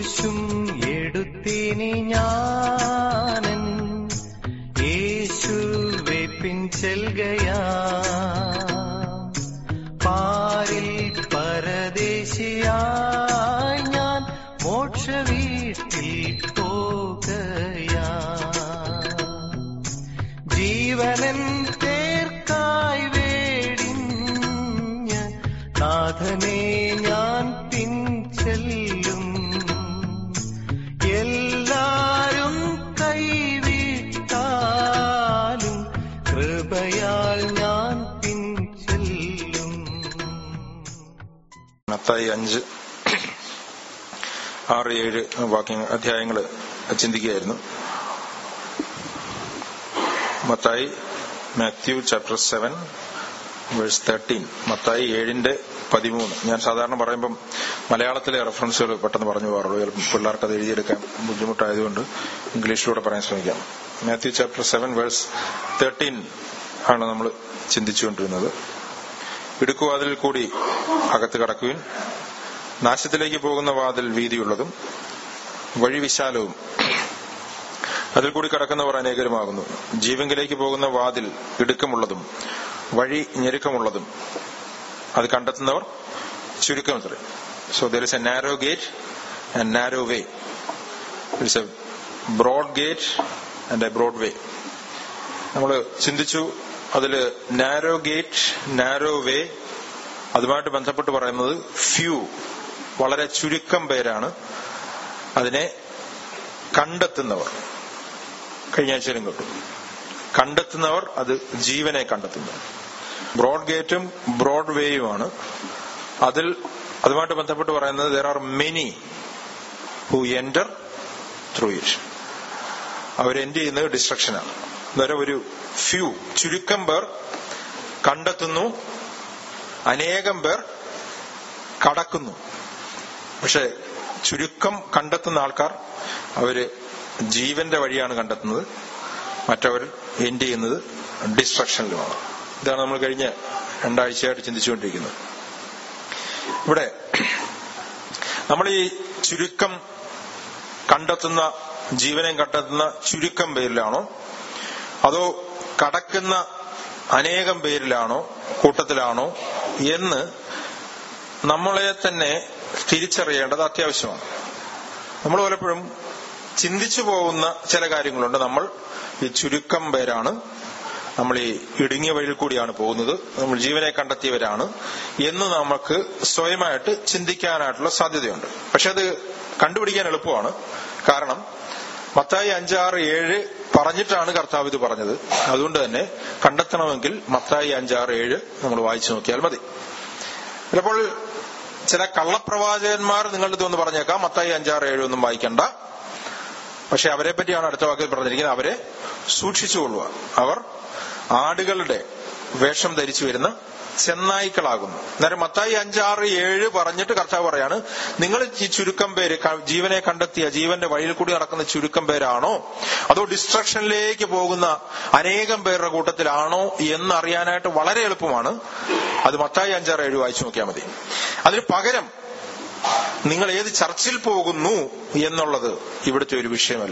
ക്രൂശും എടുത്തിനി ഞാനൻ യേശുവെ പിൻചെൽകയാ പാരിൽ പരദേശിയായി ഞാൻ മോക്ഷ വീട്ടിൽ പോകയാ ജീവനൻ പേർക്കായി വേടിഞ്ഞ് നാഥനെ ഞാൻ പിൻചെല്ലും എല്ലാരും കൈവിട്ടാലും കൃപയാൽ ഞാൻ പിൻചെല്ലും മത്തായി അഞ്ച് ആറ് ഏഴ് വാക്യങ്ങൾ അധ്യായങ്ങൾ ചിന്തിക്കുകയായിരുന്നു മത്തായി Matthew chapter seven verse thirteen മത്തായി ഏഴിന്റെ പതിമൂന്ന് ഞാൻ സാധാരണ പറയുമ്പം മലയാളത്തിലെ റെഫറൻസുകൾ പെട്ടെന്ന് പറഞ്ഞു പോകാറുള്ളൂ ചിലപ്പോൾ പിള്ളേർക്ക് അത് എഴുതിയെടുക്കാൻ ബുദ്ധിമുട്ടായതുകൊണ്ട് ഇംഗ്ലീഷിലൂടെ പറയാൻ ശ്രമിക്കാം Matthew chapter seven verse thirteen ആണ് നമ്മൾ ചിന്തിച്ചുകൊണ്ടിരുന്നത് ഇടുക്കുവാതിൽ കൂടി അകത്ത് കടക്കുവിൻ നാശത്തിലേക്ക് പോകുന്ന വാതിൽ വീതിയുള്ളതും വഴി വിശാലവും അതിൽ കൂടി കടക്കുന്നവർ അനേകരുമാകുന്നു ജീവങ്കിലേക്ക് പോകുന്ന വാതിൽ ഇടുക്കമുള്ളതും വഴി ഞെരുക്കമുള്ളതും അത് കണ്ടെത്തുന്നവർ ചുരുക്കമത്രേ so there is a narrow gate and narrow way it's a broad gate and a broad way നമ്മൾ ചിന്തിച്ചു അതില് നാരോ ഗേറ്റ് നാരോ വേ അതുമായിട്ട് ബന്ധപ്പെട്ട് പറയുന്നത് ഫ്യൂ വളരെ ചുരുക്കം പേരാണ് അതിനെ കണ്ടെത്തുന്നവർ കഴിഞ്ഞ ആഴ്ചയിലും കേട്ടു കണ്ടെത്തുന്നവർ അത് ജീവനെ കണ്ടെത്തുന്നു ബ്രോഡ് ഗേറ്റും ബ്രോഡ് വേയുമാണ് അതിൽ അതുമായിട്ട് ബന്ധപ്പെട്ട് പറയുന്നത് there are many who enter through it അവർ എൻഡ് ചെയ്യുന്നത് ഡിസ്ട്രക്ഷനാണ് അന്നേരം ഒരു ഫ്യൂ ചുരുക്കം പേർ കണ്ടെത്തുന്നു അനേകം പേർ കടക്കുന്നു പക്ഷെ ചുരുക്കം കണ്ടെത്തുന്ന ആൾക്കാർ അവര് ജീവന്റെ വഴിയാണ് കണ്ടെത്തുന്നത് മറ്റവർ എൻഡ് ചെയ്യുന്നത് ഡിസ്ട്രക്ഷനിലുമാണ് ഇതാണ് നമ്മൾ കഴിഞ്ഞ രണ്ടാഴ്ചയായിട്ട് ചിന്തിച്ചുകൊണ്ടിരിക്കുന്നത് ഇവിടെ നമ്മൾ ഈ ചുരുക്കം കണ്ടെത്തുന്ന ജീവനെ കണ്ടെത്തുന്ന ചുരുക്കം പേരിലാണോ അതോ കടക്കുന്ന അനേകം പേരിലാണോ കൂട്ടത്തിലാണോ എന്ന് നമ്മളെ തന്നെ തിരിച്ചറിയേണ്ടത് അത്യാവശ്യമാണ് നമ്മൾ പലപ്പോഴും ചിന്തിച്ചു പോകുന്ന ചില കാര്യങ്ങളുണ്ട് നമ്മൾ ഈ ചുരുക്കം പേരാണ് നമ്മൾ ഈ ഇടുങ്ങിയ വഴിയിൽ കൂടിയാണ് പോകുന്നത് നമ്മൾ ജീവനെ കണ്ടെത്തിയവരാണ് എന്ന് നമുക്ക് സ്വയമായിട്ട് ചിന്തിക്കാനായിട്ടുള്ള സാധ്യതയുണ്ട് പക്ഷെ അത് കണ്ടുപിടിക്കാൻ എളുപ്പമാണ് കാരണം മത്തായി അഞ്ചാറ് ഏഴ് പറഞ്ഞിട്ടാണ് കർത്താവ് ഇത് പറഞ്ഞത് അതുകൊണ്ട് തന്നെ കണ്ടെത്തണമെങ്കിൽ മത്തായി അഞ്ചാറ് ഏഴ് നമ്മൾ വായിച്ചു നോക്കിയാൽ മതി ചിലപ്പോൾ ചില കള്ളപ്രവാചകന്മാർ നിങ്ങളുടെ ഇതൊന്ന് പറഞ്ഞേക്കാം മത്തായി അഞ്ചാറ് ഏഴ് ഒന്നും വായിക്കണ്ട പക്ഷെ അവരെ പറ്റിയാണ് അടുത്ത വാക്കിൽ പറഞ്ഞിരിക്കുന്നത് അവരെ സൂക്ഷിച്ചുകൊള്ളുക അവർ ആടുകളുടെ വേഷം ധരിച്ചു വരുന്ന ചെന്നായ്ക്കളാകുന്നു അന്നേരം മത്തായി അഞ്ചാറ് ഏഴ് പറഞ്ഞിട്ട് കർത്താവ് പറയാണ് നിങ്ങൾ ഈ ചുരുക്കം പേര് ക- ജീവനെ കണ്ടെത്തിയ ജീവന്റെ വഴിയിൽ കൂടി നടക്കുന്ന ചുരുക്കം പേരാണോ അതോ ഡിസ്ട്രക്ഷനിലേക്ക് പോകുന്ന അനേകം പേരുടെ കൂട്ടത്തിലാണോ എന്നറിയാനായിട്ട് വളരെ എളുപ്പമാണ് അത് മത്തായി അഞ്ചാറ് ഏഴ് വായിച്ചു നോക്കിയാൽ മതി അതിന് പകരം നിങ്ങൾ ഏത് ചർച്ചിൽ പോകുന്നു എന്നുള്ളത് ഇവിടുത്തെ ഒരു വിഷയമല്ല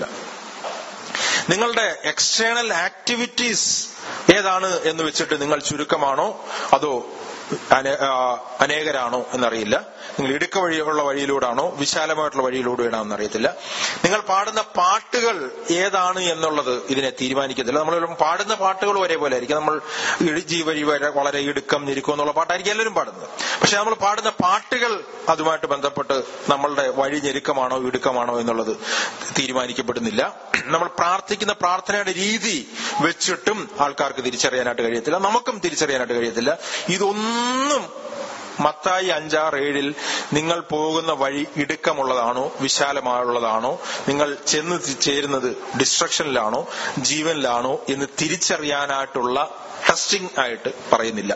നിങ്ങളുടെ എക്സ്റ്റേണൽ ആക്ടിവിറ്റീസ് ഏതാണ് എന്ന് വെച്ചിട്ട് നിങ്ങൾ ചുരുക്കമാണോ അതോ അനെ- ആ, അനേകരാണോ എന്നറിയില്ല നിങ്ങൾ ഇടുക്ക വഴിയുള്ള വഴിയിലൂടാണോ വിശാലമായിട്ടുള്ള വഴിയിലൂടെയാണോ എന്നറിയത്തില്ല നിങ്ങൾ പാടുന്ന പാട്ടുകൾ ഏതാണ് എന്നുള്ളത് ഇതിനെ തീരുമാനിക്കത്തില്ല നമ്മൾ പാടുന്ന പാട്ടുകൾ ഒരേപോലെ ആയിരിക്കും നമ്മൾ ഇടുജി വഴി വരെ വളരെ ഇടുക്കം ഞെരുക്കം എന്നുള്ള പാട്ടായിരിക്കും എല്ലാവരും പാടുന്നത് പക്ഷെ നമ്മൾ പാടുന്ന പാട്ടുകൾ അതുമായിട്ട് ബന്ധപ്പെട്ട് നമ്മളുടെ വഴി ഞെരുക്കമാണോ ഇടുക്കമാണോ എന്നുള്ളത് തീരുമാനിക്കപ്പെടുന്നില്ല നമ്മൾ പ്രാർത്ഥിക്കുന്ന പ്രാർത്ഥനയുടെ രീതി വെച്ചിട്ടും ആൾക്കാർക്ക് തിരിച്ചറിയാനായിട്ട് കഴിയത്തില്ല നമുക്കും തിരിച്ചറിയാനായിട്ട് കഴിയത്തില്ല ഇതൊന്നും മത്തായി അഞ്ചാറ് ഏഴിൽ നിങ്ങൾ പോകുന്ന വഴി ഇടുക്കമുള്ളതാണോ വിശാലമായുള്ളതാണോ നിങ്ങൾ ചെന്ന് ചേരുന്നത് ഡിസ്ട്രക്ഷനിലാണോ ജീവനിലാണോ എന്ന് തിരിച്ചറിയാനായിട്ടുള്ള ടെസ്റ്റിംഗ് ആയിട്ട് പറയുന്നില്ല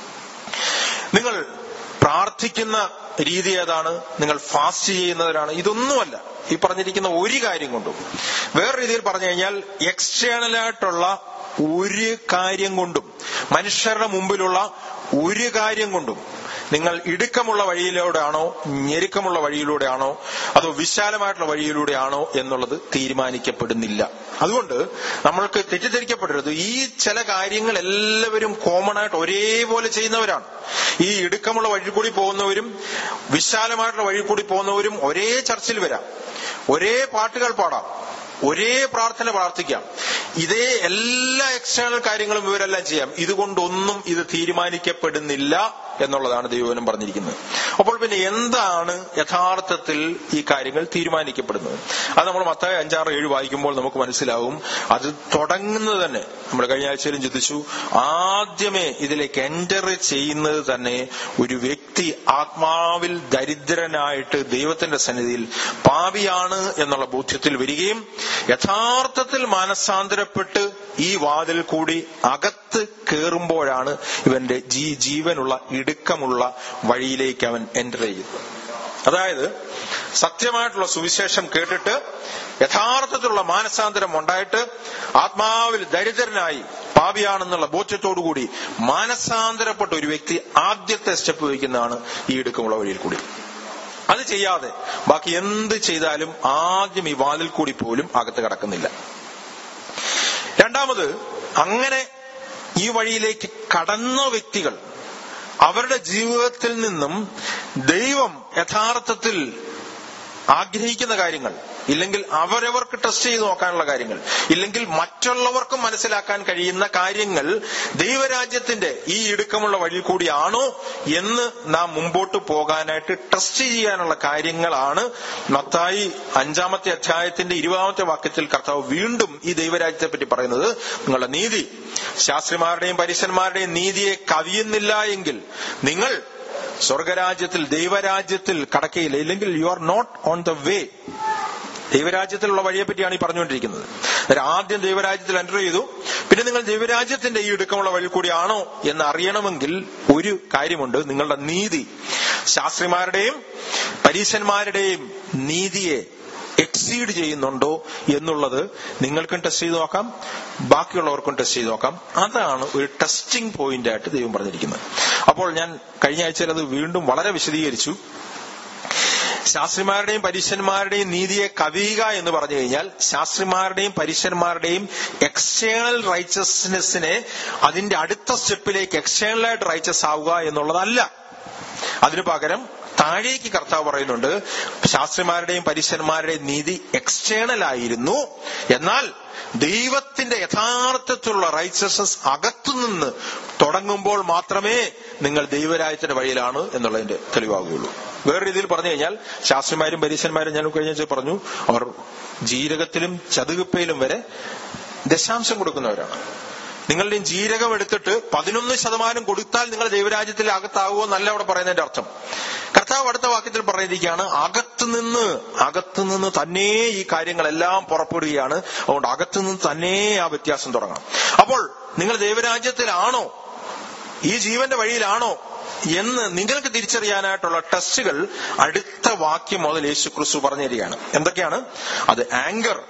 നിങ്ങൾ പ്രാർത്ഥിക്കുന്ന രീതി ഏതാണ് നിങ്ങൾ ഫാസ്റ്റ് ചെയ്യുന്നവരാണ് ഇതൊന്നുമല്ല ഈ പറഞ്ഞിരിക്കുന്ന ഒരു കാര്യം കൊണ്ടും വേറെ രീതിയിൽ പറഞ്ഞു കഴിഞ്ഞാൽ എക്സ്റ്റേണലായിട്ടുള്ള ഒരു കാര്യം കൊണ്ടും മനുഷ്യരുടെ മുമ്പിലുള്ള ഒരു കാര്യം കൊണ്ടും നിങ്ങൾ ഇടുക്കമുള്ള വഴിയിലൂടെയാണോ ഞെരുക്കമുള്ള വഴിയിലൂടെയാണോ അതോ വിശാലമായിട്ടുള്ള വഴിയിലൂടെയാണോ എന്നുള്ളത് തീരുമാനിക്കപ്പെടുന്നില്ല അതുകൊണ്ട് നമ്മൾക്ക് തെറ്റിദ്ധരിക്കപ്പെടരുത് ഈ ചില കാര്യങ്ങൾ എല്ലാവരും കോമൺ ആയിട്ട് ഒരേപോലെ ചെയ്യുന്നവരാണ് ഈ ഇടുക്കമുള്ള വഴി കൂടി പോകുന്നവരും വിശാലമായിട്ടുള്ള വഴി കൂടി പോകുന്നവരും ഒരേ ചർച്ചിൽ വരാം ഒരേ പാട്ടുകൾ പാടാം ഒരേ പ്രാർത്ഥന പ്രാർത്ഥിക്കാം ഇതേ എല്ലാ എക്സ്റ്റേണൽ കാര്യങ്ങളും ഇവരെല്ലാം ചെയ്യാം ഇതുകൊണ്ടൊന്നും ഇത് തീരുമാനിക്കപ്പെടുന്നില്ല എന്നുള്ളതാണ് ദൈവനം പറഞ്ഞിരിക്കുന്നത് അപ്പോൾ പിന്നെ എന്താണ് യഥാർത്ഥത്തിൽ ഈ കാര്യങ്ങൾ തീരുമാനിക്കപ്പെടുന്നത് അത് നമ്മൾ മത്തായ അഞ്ചാറ് ഏഴ് വായിക്കുമ്പോൾ നമുക്ക് മനസ്സിലാവും അത് തുടങ്ങുന്നത് തന്നെ നമ്മൾ കഴിഞ്ഞ ആഴ്ചയിലും ചിന്തിച്ചു ആദ്യമേ ഇതിലേക്ക് എൻറ്റർ ചെയ്യുന്നത് തന്നെ ഒരു വ്യക്തി ആത്മാവിൽ ദരിദ്രനായിട്ട് ദൈവത്തിന്റെ സന്നിധിയിൽ പാപിയാണ് എന്നുള്ള ബോധ്യത്തിൽ വരികയും യഥാർത്ഥത്തിൽ മാനസാന്തരപ്പെട്ട് ഈ വാതിൽ കൂടി അകത്ത് കയറുമ്പോഴാണ് ഇവന്റെ ജീ ജീവനുള്ള ഇടുക്കമുള്ള വഴിയിലേക്ക് അവൻ എൻ്റർ ചെയ്യുന്നത് അതായത് സത്യമായിട്ടുള്ള സുവിശേഷം കേട്ടിട്ട് യഥാർത്ഥത്തിലുള്ള മാനസാന്തരം ഉണ്ടായിട്ട് ആത്മാവിൽ ദരിദ്രനായി പാപിയാണെന്നുള്ള ബോധ്യത്തോടുകൂടി മാനസാന്തരപ്പെട്ട ഒരു വ്യക്തി ആദ്യത്തെ സ്റ്റെപ്പ് വയ്ക്കുന്നതാണ് ഈ ഇടുക്കമുള്ള വഴിയിൽ കൂടി അത് ചെയ്യാതെ ബാക്കി എന്ത് ചെയ്താലും ആദ്യം ഈ വാതിൽ കൂടി പോലും അകത്ത് കടക്കുന്നില്ല രണ്ടാമത് അങ്ങനെ ഈ വഴിയിലേക്ക് കടന്ന വ്യക്തികൾ അവരുടെ ജീവിതത്തിൽ നിന്നും ദൈവം യഥാർത്ഥത്തിൽ ആഗ്രഹിക്കുന്ന കാര്യങ്ങൾ ഇല്ലെങ്കിൽ അവരവർക്ക് ടെസ്റ്റ് ചെയ്ത് നോക്കാനുള്ള കാര്യങ്ങൾ ഇല്ലെങ്കിൽ മറ്റുള്ളവർക്കും മനസ്സിലാക്കാൻ കഴിയുന്ന കാര്യങ്ങൾ ദൈവരാജ്യത്തിന്റെ ഈ ഇടുക്കമുള്ള വഴി കൂടിയാണോ എന്ന് നാം മുമ്പോട്ട് പോകാനായിട്ട് ടെസ്റ്റ് ചെയ്യാനുള്ള കാര്യങ്ങളാണ് മത്തായി അഞ്ചാമത്തെ അധ്യായത്തിന്റെ ഇരുപതാമത്തെ വാക്യത്തിൽ കർത്താവ് വീണ്ടും ഈ ദൈവരാജ്യത്തെ പറ്റി പറയുന്നത് നിങ്ങളുടെ നീതി ശാസ്ത്രിമാരുടെയും പരീശന്മാരുടെയും നീതിയെ കവിയുന്നില്ല എങ്കിൽ നിങ്ങൾ സ്വർഗരാജ്യത്തിൽ ദൈവരാജ്യത്തിൽ കടക്കയില്ല ഇല്ലെങ്കിൽ you are not on the way ദൈവരാജ്യത്തിലുള്ള വഴിയെ പറ്റിയാണ് ഈ പറഞ്ഞുകൊണ്ടിരിക്കുന്നത് അന്നേരം ആദ്യം ദൈവരാജ്യത്തിൽ എൻ്റർ ചെയ്തു പിന്നെ നിങ്ങൾ ദൈവരാജ്യത്തിന്റെ ഈ ഇടുക്കമുള്ള വഴി കൂടിയാണോ എന്ന് അറിയണമെങ്കിൽ ഒരു കാര്യമുണ്ട് നിങ്ങളുടെ നീതി ശാസ്ത്രിമാരുടെയും പരീശന്മാരുടെയും നീതിയെ എക്സീഡ് ചെയ്യുന്നുണ്ടോ എന്നുള്ളത് നിങ്ങൾക്കും ടെസ്റ്റ് ചെയ്ത് നോക്കാം ബാക്കിയുള്ളവർക്കും ടെസ്റ്റ് ചെയ്ത് നോക്കാം അതാണ് ഒരു ടെസ്റ്റിംഗ് പോയിന്റ് ആയിട്ട് ദൈവം പറഞ്ഞിരിക്കുന്നത് അപ്പോൾ ഞാൻ കഴിഞ്ഞ ആഴ്ചയിൽ അത് വീണ്ടും വളരെ വിശദീകരിച്ചു ശാസ്ത്രിമാരുടെയും പരീശന്മാരുടെയും നീതിയെ കവിയുക എന്ന് പറഞ്ഞു കഴിഞ്ഞാൽ ശാസ്ത്രിമാരുടെയും പരീശന്മാരുടെയും എക്സ്റ്റേണൽ റൈച്ചസ്നെസ്സിനെ അതിന്റെ അടുത്ത സ്റ്റെപ്പിലേക്ക് എക്സ്റ്റേണലായിട്ട് റൈച്ചസ് ആവുക എന്നുള്ളതല്ല അതിനു പകരം താഴേക്ക് കർത്താവ് പറയുന്നുണ്ട് ശാസ്ത്രിമാരുടെയും പരീശന്മാരുടെയും നീതി എക്സ്റ്റേണൽ ആയിരുന്നു എന്നാൽ ദൈവത്തിന്റെ യഥാർത്ഥത്തിലുള്ള റൈച്ചസസ് അകത്തുനിന്ന് തുടങ്ങുമ്പോൾ മാത്രമേ നിങ്ങൾ ദൈവരാജ്യത്തിന്റെ വഴിയിലാണ് എന്നുള്ളതിന്റെ തെളിവാകുകയുള്ളൂ വേറെ രീതിയിൽ പറഞ്ഞു കഴിഞ്ഞാൽ ശാസ്ത്രിമാരും പരീശന്മാരും ഞാൻ കഴിഞ്ഞ ആഴ്ച പറഞ്ഞു അവർ ജീരകത്തിലും ചതുകുപ്പയിലും വരെ ദശാംശം കൊടുക്കുന്നവരാണ് നിങ്ങളുടെയും ജീരകം എടുത്തിട്ട് പതിനൊന്ന് ശതമാനം കൊടുത്താൽ നിങ്ങൾ ദൈവരാജ്യത്തിൽ അകത്താവുമോ എന്നല്ല അവിടെ പറയുന്നതിന്റെ അർത്ഥം കർത്താവ് അടുത്ത വാക്യത്തിൽ പറഞ്ഞിരിക്കുകയാണ് അകത്തുനിന്ന് അകത്തുനിന്ന് തന്നെ ഈ കാര്യങ്ങളെല്ലാം പുറപ്പെടുകയാണ് അതുകൊണ്ട് അകത്തുനിന്ന് തന്നെ ആ വ്യത്യാസം തുടങ്ങണം അപ്പോൾ നിങ്ങൾ ദൈവരാജ്യത്തിലാണോ ഈ ജീവന്റെ വഴിയിലാണോ എന്ന് നിങ്ങൾക്ക് തിരിച്ചറിയാനായിട്ടുള്ള ടെസ്റ്റുകൾ അടുത്ത വാക്യം മുതൽ യേശു ക്രിസ്തു പറഞ്ഞു തരികയാണ് എന്തൊക്കെയാണ് അത് ആങ്കർ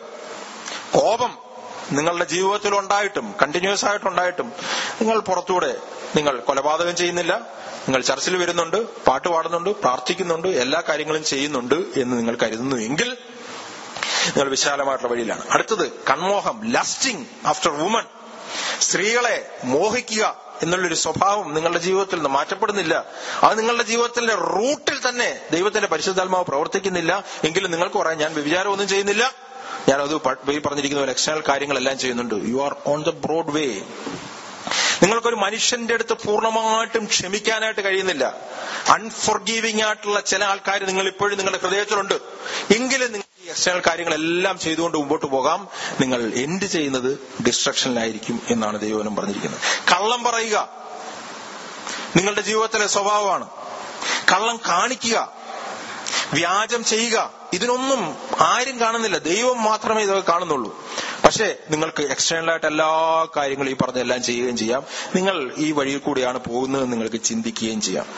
കോപം നിങ്ങളുടെ ജീവിതത്തിൽ ഉണ്ടായിട്ടും കണ്ടിന്യൂസ് ആയിട്ടുണ്ടായിട്ടും നിങ്ങൾ പുറത്തൂടെ നിങ്ങൾ കൊലപാതകം ചെയ്യുന്നില്ല നിങ്ങൾ ചർച്ചിൽ വരുന്നുണ്ട് പാട്ട് പാടുന്നുണ്ട് പ്രാർത്ഥിക്കുന്നുണ്ട് എല്ലാ കാര്യങ്ങളും ചെയ്യുന്നുണ്ട് എന്ന് നിങ്ങൾ കരുതുന്നു എങ്കിൽ നിങ്ങൾ വിശാലമായിട്ടുള്ള വഴിയിലാണ് അടുത്തത് കൺമോഹം ലസ്റ്റിംഗ് ആഫ്റ്റർ വുമൺ സ്ത്രീകളെ മോഹിക്കുക എന്നുള്ളൊരു സ്വഭാവം നിങ്ങളുടെ ജീവിതത്തിൽ നിന്ന് മാറ്റപ്പെടുന്നില്ല അത് നിങ്ങളുടെ ജീവിതത്തിന്റെ റൂട്ടിൽ തന്നെ ദൈവത്തിന്റെ പരിശുദ്ധാത്മാവ് പ്രവർത്തിക്കുന്നില്ല എങ്കിലും നിങ്ങൾക്ക് പറയാം ഞാൻ വ്യഭിചാരമൊന്നും ചെയ്യുന്നില്ല ഞാനത് ഈ പറഞ്ഞിരിക്കുന്ന പോലെ എക്സ്റ്റേണൽ കാര്യങ്ങളെല്ലാം ചെയ്യുന്നുണ്ട് you are on the broad way നിങ്ങൾക്കൊരു മനുഷ്യന്റെ അടുത്ത് പൂർണ്ണമായിട്ടും ക്ഷമിക്കാനായിട്ട് കഴിയുന്നില്ല അൺഫോർഗീവിംഗ് ആയിട്ടുള്ള ചില ആൾക്കാർ നിങ്ങൾ ഇപ്പോഴും നിങ്ങളുടെ ഹൃദയത്തിലുണ്ട് എങ്കിലും നിങ്ങൾ ഈ എക്സ്റ്റേണൽ കാര്യങ്ങളെല്ലാം ചെയ്തുകൊണ്ട് മുമ്പോട്ട് പോകാം നിങ്ങൾ എൻഡ് ചെയ്യുന്നത് ഡിസ്ട്രക്ഷനിലായിരിക്കും എന്നാണ് ദൈവനം പറഞ്ഞിരിക്കുന്നത് കള്ളം പറയുക നിങ്ങളുടെ ജീവിതത്തിലെ സ്വഭാവമാണ് കള്ളം കാണിക്കുക വ്യാജം ചെയ്യുക ഇതിനൊന്നും ആരും കാണുന്നില്ല ദൈവം മാത്രമേ ഇതൊക്കെ കാണുന്നുള്ളൂ പക്ഷേ നിങ്ങൾക്ക് എക്സ്റ്റേണൽ ആയിട്ട് എല്ലാ കാര്യങ്ങളും ഈ പറഞ്ഞ എല്ലാം ചെയ്യുകയും ചെയ്യാം നിങ്ങൾ ഈ വഴിയിൽ കൂടിയാണ് പോകുന്നത് നിങ്ങൾക്ക് ചിന്തിക്കുകയും ചെയ്യാം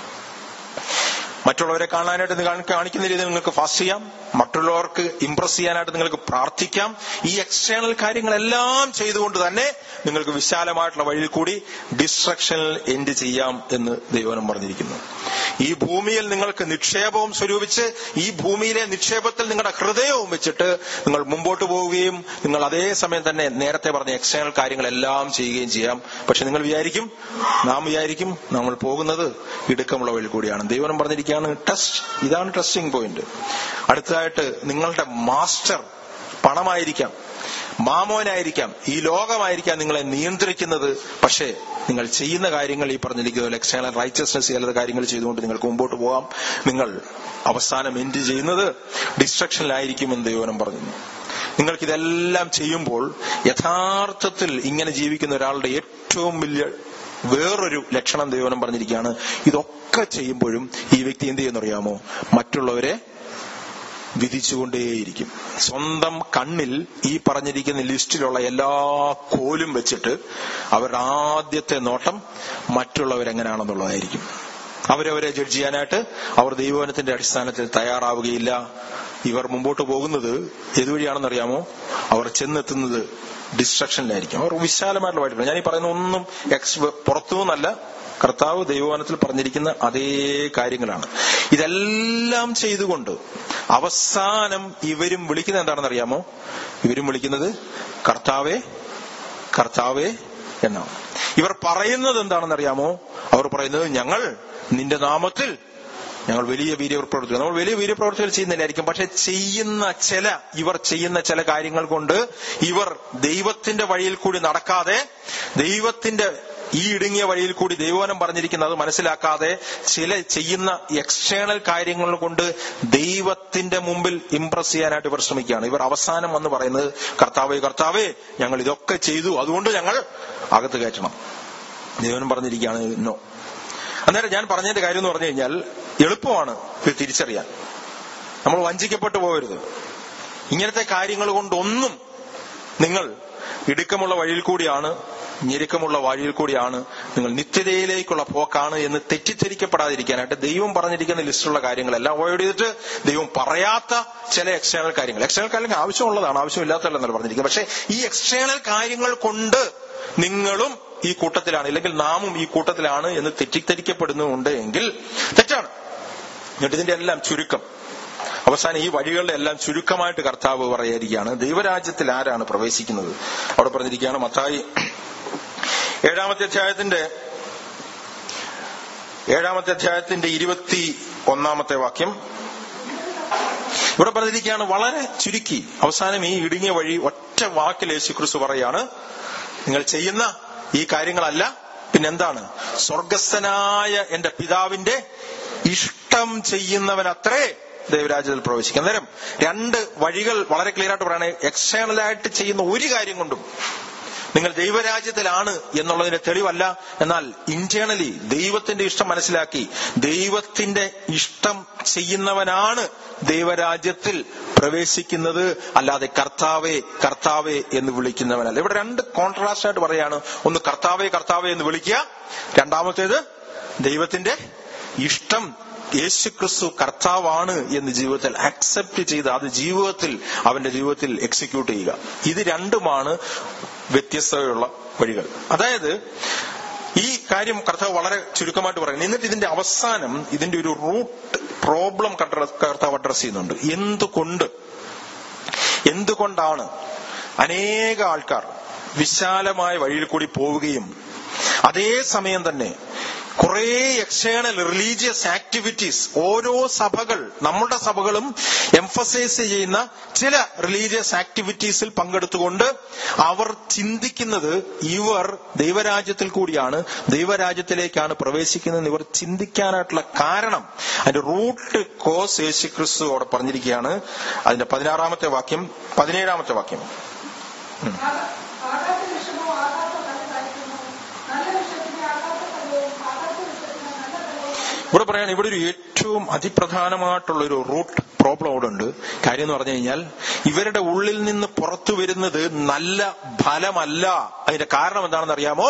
മറ്റുള്ളവരെ കാണാനായിട്ട് നിങ്ങൾ കാണിക്കുന്ന രീതിയിൽ നിങ്ങൾക്ക് ഫാസ്റ്റ് ചെയ്യാം മറ്റുള്ളവർക്ക് ഇംപ്രസ് ചെയ്യാനായിട്ട് നിങ്ങൾക്ക് പ്രാർത്ഥിക്കാം ഈ എക്സ്റ്റേണൽ കാര്യങ്ങളെല്ലാം ചെയ്തുകൊണ്ട് തന്നെ നിങ്ങൾക്ക് വിശാലമായിട്ടുള്ള വഴിയിൽ കൂടി ഡിസ്ട്രക്ഷനിൽ എൻഡ് ചെയ്യാം എന്ന് ദൈവനം പറഞ്ഞിരിക്കുന്നു ഈ ഭൂമിയിൽ നിങ്ങൾക്ക് നിക്ഷേപവും സ്വരൂപിച്ച് ഈ ഭൂമിയിലെ നിക്ഷേപത്തിൽ നിങ്ങളുടെ ഹൃദയവും വെച്ചിട്ട് നിങ്ങൾ മുമ്പോട്ട് പോവുകയും നിങ്ങൾ അതേ സമയം തന്നെ നേരത്തെ പറഞ്ഞ എക്സ്റ്റേണൽ കാര്യങ്ങളെല്ലാം ചെയ്യുകയും ചെയ്യാം പക്ഷെ നിങ്ങൾ വിചാരിക്കും നാം വിചാരിക്കും നമ്മൾ പോകുന്നത് ഇടുക്കമുള്ള വഴി കൂടിയാണ് ദൈവം പറഞ്ഞിരിക്കുകയാണ് ടെസ്റ്റ് ഇതാണ് ടെസ്റ്റിംഗ് പോയിന്റ് അടുത്തതായിട്ട് നിങ്ങളുടെ മാസ്റ്റർ പണമായിരിക്കാം മാമോനായിരിക്കാം ഈ ലോകമായിരിക്കാം നിങ്ങളെ നിയന്ത്രിക്കുന്നത് പക്ഷേ നിങ്ങൾ ചെയ്യുന്ന കാര്യങ്ങൾ ഈ പറഞ്ഞിരിക്കുന്ന എക്സ്റ്റേണൽ റൈച്ചസ്നെസ് ചില കാര്യങ്ങൾ ചെയ്തുകൊണ്ട് നിങ്ങൾക്ക് മുമ്പോട്ട് പോകാം നിങ്ങൾ അവസാനം എൻഡ് ചെയ്യുന്നത് ഡിസ്ട്രക്ഷനിലായിരിക്കുമെന്ന് ദൈവനം പറഞ്ഞു നിങ്ങൾക്കിതെല്ലാം ചെയ്യുമ്പോൾ യഥാർത്ഥത്തിൽ ഇങ്ങനെ ജീവിക്കുന്ന ഒരാളുടെ ഏറ്റവും വലിയ വേറൊരു ലക്ഷണം ദൈവനം പറഞ്ഞിരിക്കുകയാണ് ഇതൊക്കെ ചെയ്യുമ്പോഴും ഈ വ്യക്തി എന്ത് ചെയ്യുന്നറിയാമോ മറ്റുള്ളവരെ വിധിച്ചുകൊണ്ടേയിരിക്കും സ്വന്തം കണ്ണിൽ ഈ പറഞ്ഞിരിക്കുന്ന ലിസ്റ്റിലുള്ള എല്ലാ കോലും വെച്ചിട്ട് അവരുടെ ആദ്യത്തെ നോട്ടം മറ്റുള്ളവരെങ്ങനെയാണെന്നുള്ളതായിരിക്കും അവരവരെ ജഡ്ജ് ചെയ്യാനായിട്ട് അവർ ദൈവവനത്തിന്റെ അടിസ്ഥാനത്തിൽ തയ്യാറാവുകയില്ല ഇവർ മുമ്പോട്ട് പോകുന്നത് ഏതുവഴിയാണെന്നറിയാമോ അവർ ചെന്നെത്തുന്നത് ഡിസ്ട്രക്ഷനിലായിരിക്കും അവർ വിശാലമായിട്ടുള്ള വഴി ഞാൻ ഈ പറയുന്ന ഒന്നും എക്സ് പുറത്തുനിന്നല്ല കർത്താവ് ദൈവവനത്തിൽ പറഞ്ഞിരിക്കുന്ന അതേ കാര്യങ്ങളാണ് ഇതെല്ലാം ചെയ്തുകൊണ്ട് അവസാനം ഇവരും വിളിക്കുന്നത് എന്താണെന്ന് അറിയാമോ ഇവരും വിളിക്കുന്നത് കർത്താവേ കർത്താവേ എന്നാണ് ഇവർ പറയുന്നത് എന്താണെന്ന് അറിയാമോ അവർ പറയുന്നത് ഞങ്ങൾ നിന്റെ നാമത്തിൽ ഞങ്ങൾ വലിയ വീര്യപ്രവർത്തികൾ നമ്മൾ വലിയ വീര്യപ്രവർത്തികൾ ചെയ്യുന്നില്ലായിരിക്കും പക്ഷെ ചെയ്യുന്ന ചില ഇവർ ചെയ്യുന്ന ചില കാര്യങ്ങൾ കൊണ്ട് ഇവർ ദൈവത്തിന്റെ വഴിയിൽ കൂടി നടക്കാതെ ദൈവത്തിന്റെ ഈ ഇടുങ്ങിയ വഴിയിൽ കൂടി ദൈവവനം പറഞ്ഞിരിക്കുന്നത് മനസ്സിലാക്കാതെ ചില ചെയ്യുന്ന എക്സ്റ്റേണൽ കാര്യങ്ങൾ കൊണ്ട് ദൈവത്തിന്റെ മുമ്പിൽ ഇംപ്രസ് ചെയ്യാനായിട്ട് ഇവർ ശ്രമിക്കുകയാണ് ഇവർ അവസാനം വന്ന് പറയുന്നത് കർത്താവേ കർത്താവേ ഞങ്ങൾ ഇതൊക്കെ ചെയ്തു അതുകൊണ്ട് ഞങ്ങൾ അകത്ത് കയറ്റണം ദൈവനം പറഞ്ഞിരിക്കുകയാണ് നോ അന്നേരം ഞാൻ പറഞ്ഞതിന്റെ കാര്യം എന്ന് പറഞ്ഞു കഴിഞ്ഞാൽ എളുപ്പമാണ് ഇത് തിരിച്ചറിയാൻ നമ്മൾ വഞ്ചിക്കപ്പെട്ടു പോകരുത് ഇങ്ങനത്തെ കാര്യങ്ങൾ കൊണ്ടൊന്നും നിങ്ങൾ ഇടുക്കമുള്ള വഴിയിൽ കൂടിയാണ് ഞെരുക്കമുള്ള വഴിയിൽ കൂടിയാണ് നിങ്ങൾ നിത്യതയിലേക്കുള്ള പോക്കാണ് എന്ന് തെറ്റിദ്ധരിക്കപ്പെടാതിരിക്കാനായിട്ട് ദൈവം പറഞ്ഞിരിക്കുന്ന ലിസ്റ്റിലുള്ള കാര്യങ്ങളെല്ലാം അവോയ്ഡ് ചെയ്തിട്ട് ദൈവം പറയാത്ത ചില എക്സ്റ്റേണൽ കാര്യങ്ങൾ എക്സ്റ്റേണൽ കാര്യങ്ങൾ ആവശ്യമുള്ളതാണ് ആവശ്യമില്ലാത്തതല്ലെന്നല്ല പറഞ്ഞിരിക്കുന്നത് പക്ഷേ ഈ എക്സ്റ്റേണൽ കാര്യങ്ങൾ കൊണ്ട് നിങ്ങളും ഈ കൂട്ടത്തിലാണ് ഇല്ലെങ്കിൽ നാമും ഈ കൂട്ടത്തിലാണ് എന്ന് തെറ്റിദ്ധരിക്കപ്പെടുന്നുണ്ട് എങ്കിൽ തെറ്റാണ് എന്നിട്ട് ഇതിന്റെ എല്ലാം ചുരുക്കം അവസാനം ഈ വഴികളുടെ എല്ലാം ചുരുക്കമായിട്ട് കർത്താവ് പറയാതിരിക്കുകയാണ് ദൈവരാജ്യത്തിൽ ആരാണ് പ്രവേശിക്കുന്നത് അവിടെ പറഞ്ഞിരിക്കുകയാണ് മത്തായി ഏഴാമത്തെ അധ്യായത്തിന്റെ ഏഴാമത്തെ അധ്യായത്തിന്റെ ഇരുപത്തി ഒന്നാമത്തെ വാക്യം ഇവിടെ പറഞ്ഞിരിക്കുകയാണ് വളരെ ചുരുക്കി അവസാനം ഈ ഇടുങ്ങിയ വഴി ഒറ്റ വാക്കിൽ യേശുക്രിസ്തു പറയാണ് നിങ്ങൾ ചെയ്യുന്ന ഈ കാര്യങ്ങളല്ല പിന്നെന്താണ് സ്വർഗസ്ഥനായ എന്റെ പിതാവിന്റെ ഇഷ്ടം ചെയ്യുന്നവനത്രേ ദൈവരാജ്യത്തിൽ പ്രവേശിക്കും അന്നേരം രണ്ട് വഴികൾ വളരെ ക്ലിയർ ആയിട്ട് പറയണേ എക്സ്റ്റേണലായിട്ട് ചെയ്യുന്ന ഒരു കാര്യം കൊണ്ടും നിങ്ങൾ ദൈവരാജ്യത്തിലാണ് എന്നുള്ളതിന്റെ തെളിവല്ല എന്നാൽ ഇന്റേണലി ദൈവത്തിന്റെ ഇഷ്ടം മനസ്സിലാക്കി ദൈവത്തിന്റെ ഇഷ്ടം ചെയ്യുന്നവനാണ് ദൈവരാജ്യത്തിൽ പ്രവേശിക്കുന്നത് അല്ലാതെ കർത്താവേ കർത്താവേ എന്ന് വിളിക്കുന്നവനല്ല ഇവിടെ രണ്ട് കോൺട്രാസ്റ്റ് ആയിട്ട് പറയാണ് ഒന്ന് കർത്താവേ കർത്താവേ എന്ന് വിളിക്കുക രണ്ടാമത്തേത് ദൈവത്തിന്റെ ഇഷ്ടം യേശുക്രിസ്തു കർത്താവാണ് എന്ന് ജീവിതത്തിൽ അക്സെപ്റ്റ് ചെയ്ത് അത് ജീവിതത്തിൽ അവന്റെ ജീവിതത്തിൽ എക്സിക്യൂട്ട് ചെയ്യുക ഇത് രണ്ടുമാണ് വ്യത്യസ്തതയുള്ള വഴികൾ അതായത് ഈ കാര്യം കർത്താവ് വളരെ ചുരുക്കമായിട്ട് പറയുന്നു എന്നിട്ട് ഇതിന്റെ അവസാനം ഇതിന്റെ ഒരു റൂട്ട് പ്രോബ്ലം കർത്താവ് അഡ്രസ് ചെയ്യുന്നുണ്ട് എന്തുകൊണ്ട് എന്തുകൊണ്ടാണ് അനേക ആൾക്കാർ വിശാലമായ വഴിയിൽ കൂടി പോവുകയും അതേ സമയം തന്നെ കുറെ എക്സ്റ്റേണൽ റിലീജിയസ് ആക്ടിവിറ്റീസ് ഓരോ സഭകൾ നമ്മുടെ സഭകളും എംഫസൈസ് ചെയ്യുന്ന ചില റിലീജിയസ് ആക്ടിവിറ്റീസിൽ പങ്കെടുത്തുകൊണ്ട് അവർ ചിന്തിക്കുന്നത് ഇവർ ദൈവരാജ്യത്തിൽ കൂടിയാണ് ദൈവരാജ്യത്തിലേക്കാണ് പ്രവേശിക്കുന്നത് ഇവർ ചിന്തിക്കാനായിട്ടുള്ള കാരണം അതിന്റെ റൂട്ട് കോസ് യേശു ക്രിസ്തു അവിടെ പറഞ്ഞിരിക്കുകയാണ് അതിന്റെ പതിനാറാമത്തെ വാക്യം പതിനേഴാമത്തെ വാക്യം ഉം. ആകാത്ത വിഷമോ ആകാത്ത ഫലമായിരിക്കുന്നു നല്ല വിഷയത്തിന് ആകാത്ത ഫലവും ആകാത്ത വിഷയത്തിന് നല്ല ഫലവും ഇവിടെ പറയാണ് ഇവിടെ ഒരു ഏറ്റവും അതിപ്രധാനമായിട്ടുള്ള ഒരു റൂട്ട് പ്രോബ്ലം അവിടെ ഉണ്ട് കാര്യം എന്ന് പറഞ്ഞു കഴിഞ്ഞാൽ ഇവരുടെ ഉള്ളിൽ നിന്ന് പുറത്തു വരുന്നത് നല്ല ഫലമല്ല അതിന്റെ കാരണം എന്താണെന്ന് അറിയാമോ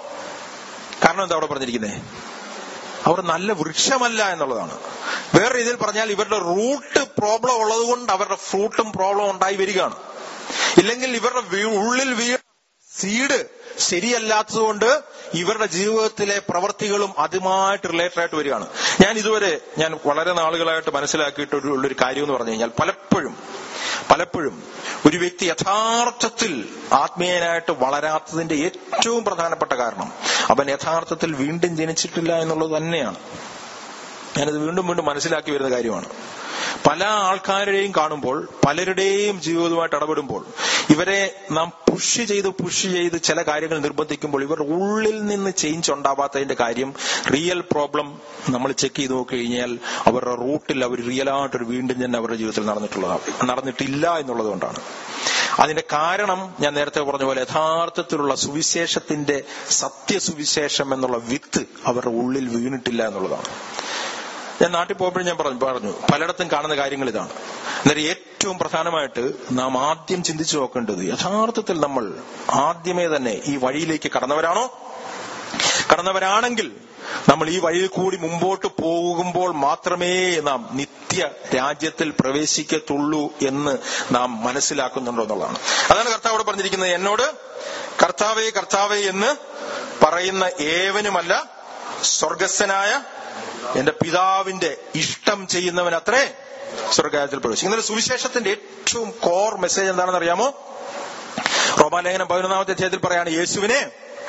കാരണം എന്താ അവിടെ പറഞ്ഞിരിക്കുന്നത് അവർ നല്ല വൃക്ഷമല്ല എന്നുള്ളതാണ് വേറെ രീതിയിൽ പറഞ്ഞാൽ ഇവരുടെ റൂട്ട് പ്രോബ്ലം ഉള്ളത് കൊണ്ട് അവരുടെ ഫ്രൂട്ടും പ്രോബ്ലം ഉണ്ടായി വരികയാണ് ഇല്ലെങ്കിൽ ഇവരുടെ വീ- ഉള്ളിൽ വീ സീഡ് ശരിയല്ലാത്തതുകൊണ്ട് ഇവരുടെ ജീവിതത്തിലെ പ്രവർത്തികളും അതുമായിട്ട് റിലേറ്റഡ് ആയിട്ട് വരികയാണ് ഞാൻ ഇതുവരെ ഞാൻ വളരെ നാളുകളായിട്ട് മനസ്സിലാക്കിയിട്ടുള്ള ഒരു കാര്യം എന്ന് പറഞ്ഞു കഴിഞ്ഞാൽ പലപ്പോഴും പലപ്പോഴും ഒരു വ്യക്തി യഥാർത്ഥത്തിൽ ആത്മീയനായിട്ട് വളരാത്തതിന്റെ ഏറ്റവും പ്രധാനപ്പെട്ട കാരണം അവൻ യഥാർത്ഥത്തിൽ വീണ്ടും ജനിച്ചിട്ടില്ല എന്നുള്ളത് തന്നെയാണ് ഞാനത് വീണ്ടും വീണ്ടും മനസ്സിലാക്കി വരുന്ന കാര്യമാണ് പല ആൾക്കാരുടെയും കാണുമ്പോൾ പലരുടെയും ജീവിതവുമായിട്ട് ഇടപെടുമ്പോൾ ഇവരെ നാം പുഷ് ചെയ്ത് പുഷ് ചെയ്ത് ചില കാര്യങ്ങൾ നിർബന്ധിക്കുമ്പോൾ ഇവരുടെ ഉള്ളിൽ നിന്ന് ചേഞ്ച് ഉണ്ടാവാത്തതിന്റെ കാര്യം റിയൽ പ്രോബ്ലം നമ്മൾ ചെക്ക് ചെയ്ത് നോക്കി കഴിഞ്ഞാൽ അവരുടെ റൂട്ടിൽ അവർ റിയലായിട്ടൊരു വീണ്ടും തന്നെ അവരുടെ ജീവിതത്തിൽ നടന്നിട്ടുള്ളതാണ് നടന്നിട്ടില്ല എന്നുള്ളത് കൊണ്ടാണ് അതിന്റെ കാരണം ഞാൻ നേരത്തെ പറഞ്ഞ പോലെ യഥാർത്ഥത്തിലുള്ള സുവിശേഷത്തിന്റെ സത്യസുവിശേഷം എന്നുള്ള വിത്ത് അവരുടെ ഉള്ളിൽ വീണിട്ടില്ല എന്നുള്ളതാണ് ഞാൻ നാട്ടിൽ പോകുമ്പോഴും ഞാൻ പറഞ്ഞു പറഞ്ഞു പലയിടത്തും കാണുന്ന കാര്യങ്ങൾ ഇതാണ് അന്നേരം ഏറ്റവും പ്രധാനമായിട്ട് നാം ആദ്യം ചിന്തിച്ചു നോക്കേണ്ടത് യഥാർത്ഥത്തിൽ നമ്മൾ ആദ്യമേ തന്നെ ഈ വഴിയിലേക്ക് കടന്നവരാണോ കടന്നവരാണെങ്കിൽ നമ്മൾ ഈ വഴിയിൽ കൂടി മുമ്പോട്ട് പോകുമ്പോൾ മാത്രമേ നാം നിത്യ രാജ്യത്തിൽ പ്രവേശിക്കത്തുള്ളൂ എന്ന് നാം മനസ്സിലാക്കുന്നുണ്ടോ എന്നുള്ളതാണ് അതാണ് കർത്താവോട് പറഞ്ഞിരിക്കുന്നത് എന്നോട് കർത്താവേ കർത്താവേ എന്ന് പറയുന്ന ഏവനുമല്ല സ്വർഗസ്ഥനായ എന്റെ പിതാവിന്റെ ഇഷ്ടം ചെയ്യുന്നവൻ അത്രേ സ്വർഗരാജ്യത്തിൽ പ്രവേശിക്കും ഇന്നലെ സുവിശേഷത്തിന്റെ ഏറ്റവും കോർ മെസ്സേജ് എന്താണെന്ന് അറിയാമോ റോമാലേഖനം പതിനൊന്നാമത്തെ അധ്യായത്തിൽ പറയാണ് യേശുവിനെ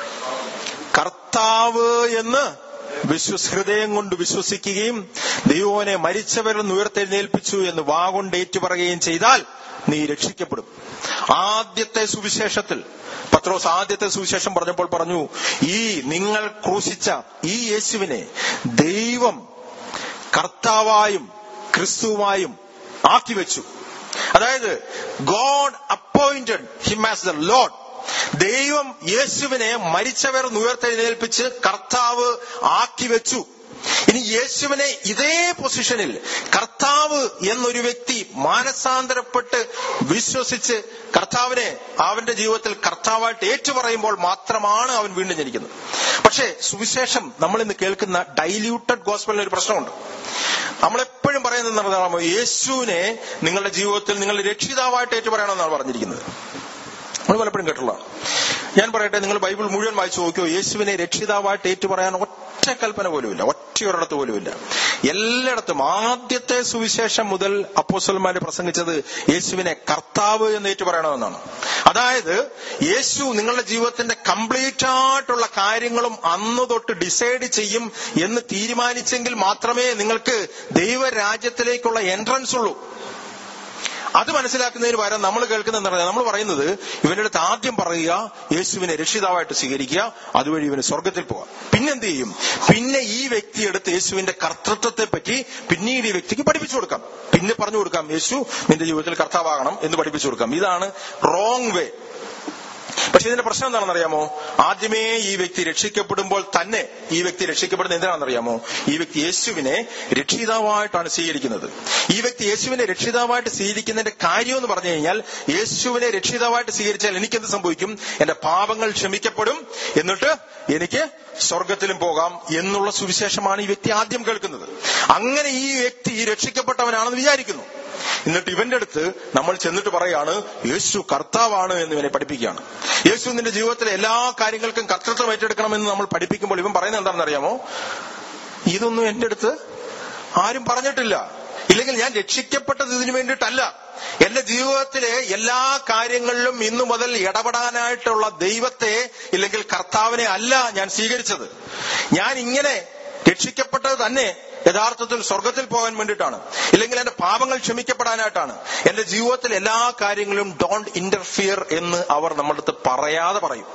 കർത്താവ് എന്ന് വിശ്വസ് ഹൃദയം കൊണ്ട് വിശ്വസിക്കുകയും ദൈവനെ മരിച്ചവരിൽ നിന്ന് ഉയർത്തെഴുന്നേൽപ്പിച്ചു എന്ന് വാഗൊണ്ട് ഏറ്റുപറയുകയും ചെയ്താൽ നീ രക്ഷിക്കപ്പെടും ആദ്യത്തെ സുവിശേഷത്തിൽ പത്രോസ് ആദ്യത്തെ സുവിശേഷം പറഞ്ഞപ്പോൾ പറഞ്ഞു ഈ നിങ്ങൾ ക്രൂശിച്ച ഈ യേശുവിനെ ദൈവം കർത്താവായും ക്രിസ്തുവായും ആക്കി വെച്ചു അതായത് God appointed him as the lord ദൈവം യേശുവിനെ മരിച്ചവർ ഉയർത്തെഴുന്നേൽപ്പിച്ച് കർത്താവ് ആക്കി വെച്ചു ഇനി യേശുവിനെ ഇതേ പൊസിഷനിൽ കർത്താവ് എന്നൊരു വ്യക്തി മാനസാന്തരപ്പെട്ട് വിശ്വസിച്ച് കർത്താവിനെ അവന്റെ ജീവിതത്തിൽ കർത്താവായിട്ട് ഏറ്റുപറയുമ്പോൾ മാത്രമാണ് അവൻ വീണ്ടും ജനിക്കുന്നത് പക്ഷേ സുവിശേഷം നമ്മൾ ഇന്ന് കേൾക്കുന്ന ഡൈല്യൂട്ടഡ് ഗോസ്പലിന് ഒരു പ്രശ്നമുണ്ട് നമ്മളെപ്പോഴും പറയുന്നത് എന്താണ് യേശുവിനെ നിങ്ങളുടെ ജീവിതത്തിൽ നിങ്ങൾ രക്ഷിതാവായിട്ട് ഏറ്റുപറയണമെന്നാണ് പറഞ്ഞിരിക്കുന്നത് നമ്മൾ പലപ്പോഴും കേട്ടുള്ളതാണ് ഞാൻ പറയട്ടെ നിങ്ങൾ ബൈബിൾ മുഴുവൻ വായിച്ചു നോക്കിയോ യേശുവിനെ രക്ഷിതാവായിട്ട് ഏറ്റുപറയാൻ ഒറ്റ കൽപ്പന പോലുമില്ല ഒറ്റയൊരിടത്ത് പോലുമില്ല എല്ലായിടത്തും ആദ്യത്തെ സുവിശേഷം മുതൽ അപ്പോസ്റ്റലന്മാര് പ്രസംഗിച്ചത് യേശുവിനെ കർത്താവ് എന്ന് ഏറ്റുപറയണമെന്നാണ് അതായത് യേശു നിങ്ങളുടെ ജീവിതത്തിന്റെ കംപ്ലീറ്റ് ആയിട്ടുള്ള കാര്യങ്ങളും അന്ന് തൊട്ട് ഡിസൈഡ് ചെയ്യും എന്ന് തീരുമാനിച്ചെങ്കിൽ മാത്രമേ നിങ്ങൾക്ക് ദൈവരാജ്യത്തിലേക്കുള്ള എൻട്രൻസ് ഉള്ളൂ അത് മനസ്സിലാക്കുന്നതിന് പകരം നമ്മൾ കേൾക്കുന്നത് എന്താ നമ്മൾ പറയുന്നത് ഇവന്റെ അടുത്ത് ആദ്യം പറയുക യേശുവിനെ രക്ഷിതാവായിട്ട് സ്വീകരിക്കുക അതുവഴി ഇവന് സ്വർഗത്തിൽ പോകാം പിന്നെന്ത് ചെയ്യും പിന്നെ ഈ വ്യക്തി എടുത്ത് യേശുവിന്റെ കർത്തൃത്വത്തെ പറ്റി പിന്നീട് ഈ വ്യക്തിക്ക് പഠിപ്പിച്ചു കൊടുക്കാം പിന്നെ പറഞ്ഞു കൊടുക്കാം യേശു നിന്റെ ജീവിതത്തിൽ കർത്താവാകണം എന്ന് പഠിപ്പിച്ചു കൊടുക്കാം ഇതാണ് റോങ് വേ പക്ഷെ ഇതിന്റെ പ്രശ്നം എന്താണെന്ന് അറിയാമോ ആദ്യമേ ഈ വ്യക്തി രക്ഷിക്കപ്പെടുമ്പോൾ തന്നെ ഈ വ്യക്തി രക്ഷിക്കപ്പെടുന്ന എന്തിനാണെന്നറിയാമോ ഈ വ്യക്തി യേശുവിനെ രക്ഷിതാവായിട്ടാണ് സ്വീകരിക്കുന്നത് ഈ വ്യക്തി യേശുവിനെ രക്ഷിതാവായിട്ട് സ്വീകരിക്കുന്നതിന്റെ കാര്യം എന്ന് പറഞ്ഞു കഴിഞ്ഞാൽ യേശുവിനെ രക്ഷിതാവായിട്ട് സ്വീകരിച്ചാൽ എനിക്കെന്ത് സംഭവിക്കും എന്റെ പാപങ്ങൾ ക്ഷമിക്കപ്പെടും എന്നിട്ട് എനിക്ക് സ്വർഗത്തിലും പോകാം എന്നുള്ള സുവിശേഷമാണ് ഈ വ്യക്തി ആദ്യം കേൾക്കുന്നത് അങ്ങനെ ഈ വ്യക്തി രക്ഷിക്കപ്പെട്ടവനാണെന്ന് വിചാരിക്കുന്നു എന്നിട്ട് ഇവന്റെ അടുത്ത് നമ്മൾ ചെന്നിട്ട് പറയാണ് യേശു കർത്താവാണ് എന്ന് ഇവനെ പഠിപ്പിക്കുകയാണ് യേശു നിന്റെ ജീവിതത്തിലെ എല്ലാ കാര്യങ്ങൾക്കും കർത്തൃത്വം ഏറ്റെടുക്കണമെന്ന് നമ്മൾ പഠിപ്പിക്കുമ്പോൾ ഇവൻ പറയുന്നത് എന്താണെന്ന് അറിയാമോ ഇതൊന്നും എന്റെ അടുത്ത് ആരും പറഞ്ഞിട്ടില്ല ഇല്ലെങ്കിൽ ഞാൻ രക്ഷിക്കപ്പെട്ടത് ഇതിനു വേണ്ടിയിട്ടല്ല എന്റെ ജീവിതത്തിലെ എല്ലാ കാര്യങ്ങളിലും ഇന്നു മുതൽ ഇടപെടാനായിട്ടുള്ള ദൈവത്തെ ഇല്ലെങ്കിൽ കർത്താവിനെ അല്ല ഞാൻ സ്വീകരിച്ചത് ഞാൻ ഇങ്ങനെ രക്ഷിക്കപ്പെട്ടത് തന്നെ യഥാർത്ഥത്തിൽ സ്വർഗത്തിൽ പോകാൻ വേണ്ടിയിട്ടാണ് ഇല്ലെങ്കിൽ എന്റെ പാപങ്ങൾ ക്ഷമിക്കപ്പെടാനായിട്ടാണ് എന്റെ ജീവിതത്തിൽ എല്ലാ കാര്യങ്ങളും ഡോണ്ട് ഇന്റർഫിയർ എന്ന് അവർ നമ്മുടെ അടുത്ത് പറയാതെ പറയും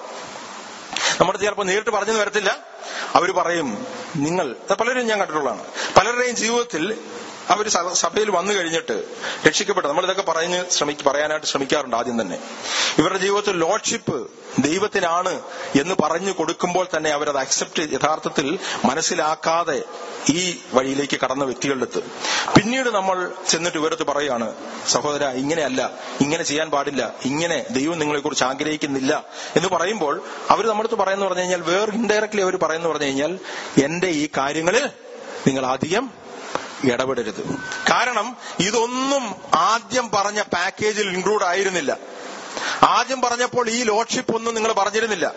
നമ്മുടെ ചിലപ്പോൾ നേരിട്ട് പറഞ്ഞു വരത്തില്ല അവർ പറയും നിങ്ങൾ അത് പലരും ഞാൻ കണ്ടിട്ടുള്ളതാണ് പലരുടെയും ജീവിതത്തിൽ അവർ സഭയിൽ വന്നു കഴിഞ്ഞിട്ട് രക്ഷിക്കപ്പെട്ടു നമ്മൾ ഇതൊക്കെ പറഞ്ഞ് ശ്രമിക്ക പറയാനായിട്ട് ശ്രമിക്കാറുണ്ട് ആദ്യം തന്നെ ഇവരുടെ ജീവിതത്തിൽ ലോഡ്ഷിപ്പ് ദൈവത്തിനാണ് എന്ന് പറഞ്ഞു കൊടുക്കുമ്പോൾ തന്നെ അവരത് അക്സെപ്റ്റ് യഥാർത്ഥത്തിൽ മനസ്സിലാക്കാതെ ഈ വഴിയിലേക്ക് കടന്ന വ്യക്തികളുടെ അടുത്ത് പിന്നീട് നമ്മൾ ചെന്നിട്ട് ഇവരത്ത് പറയാണ് സഹോദര ഇങ്ങനെയല്ല ഇങ്ങനെ ചെയ്യാൻ പാടില്ല ഇങ്ങനെ ദൈവം നിങ്ങളെക്കുറിച്ച് ആഗ്രഹിക്കുന്നില്ല എന്ന് പറയുമ്പോൾ അവർ നമ്മളടുത്ത് പറയുന്നു പറഞ്ഞു കഴിഞ്ഞാൽ വേറെ ഇൻഡയറക്ട്ലി അവർ പറയുന്നു പറഞ്ഞു കഴിഞ്ഞാൽ എന്റെ ഈ കാര്യങ്ങളിൽ നിങ്ങൾ അധികം ഇടപെടരുത് കാരണം ഇതൊന്നും ആദ്യം പറഞ്ഞ പാക്കേജിൽ ഇൻക്ലൂഡ് ആയിരുന്നില്ല ആദ്യം പറഞ്ഞപ്പോൾ ഈ ലോഡ്ഷിപ്പ് ഒന്നും നിങ്ങൾ പറഞ്ഞിരുന്നില്ല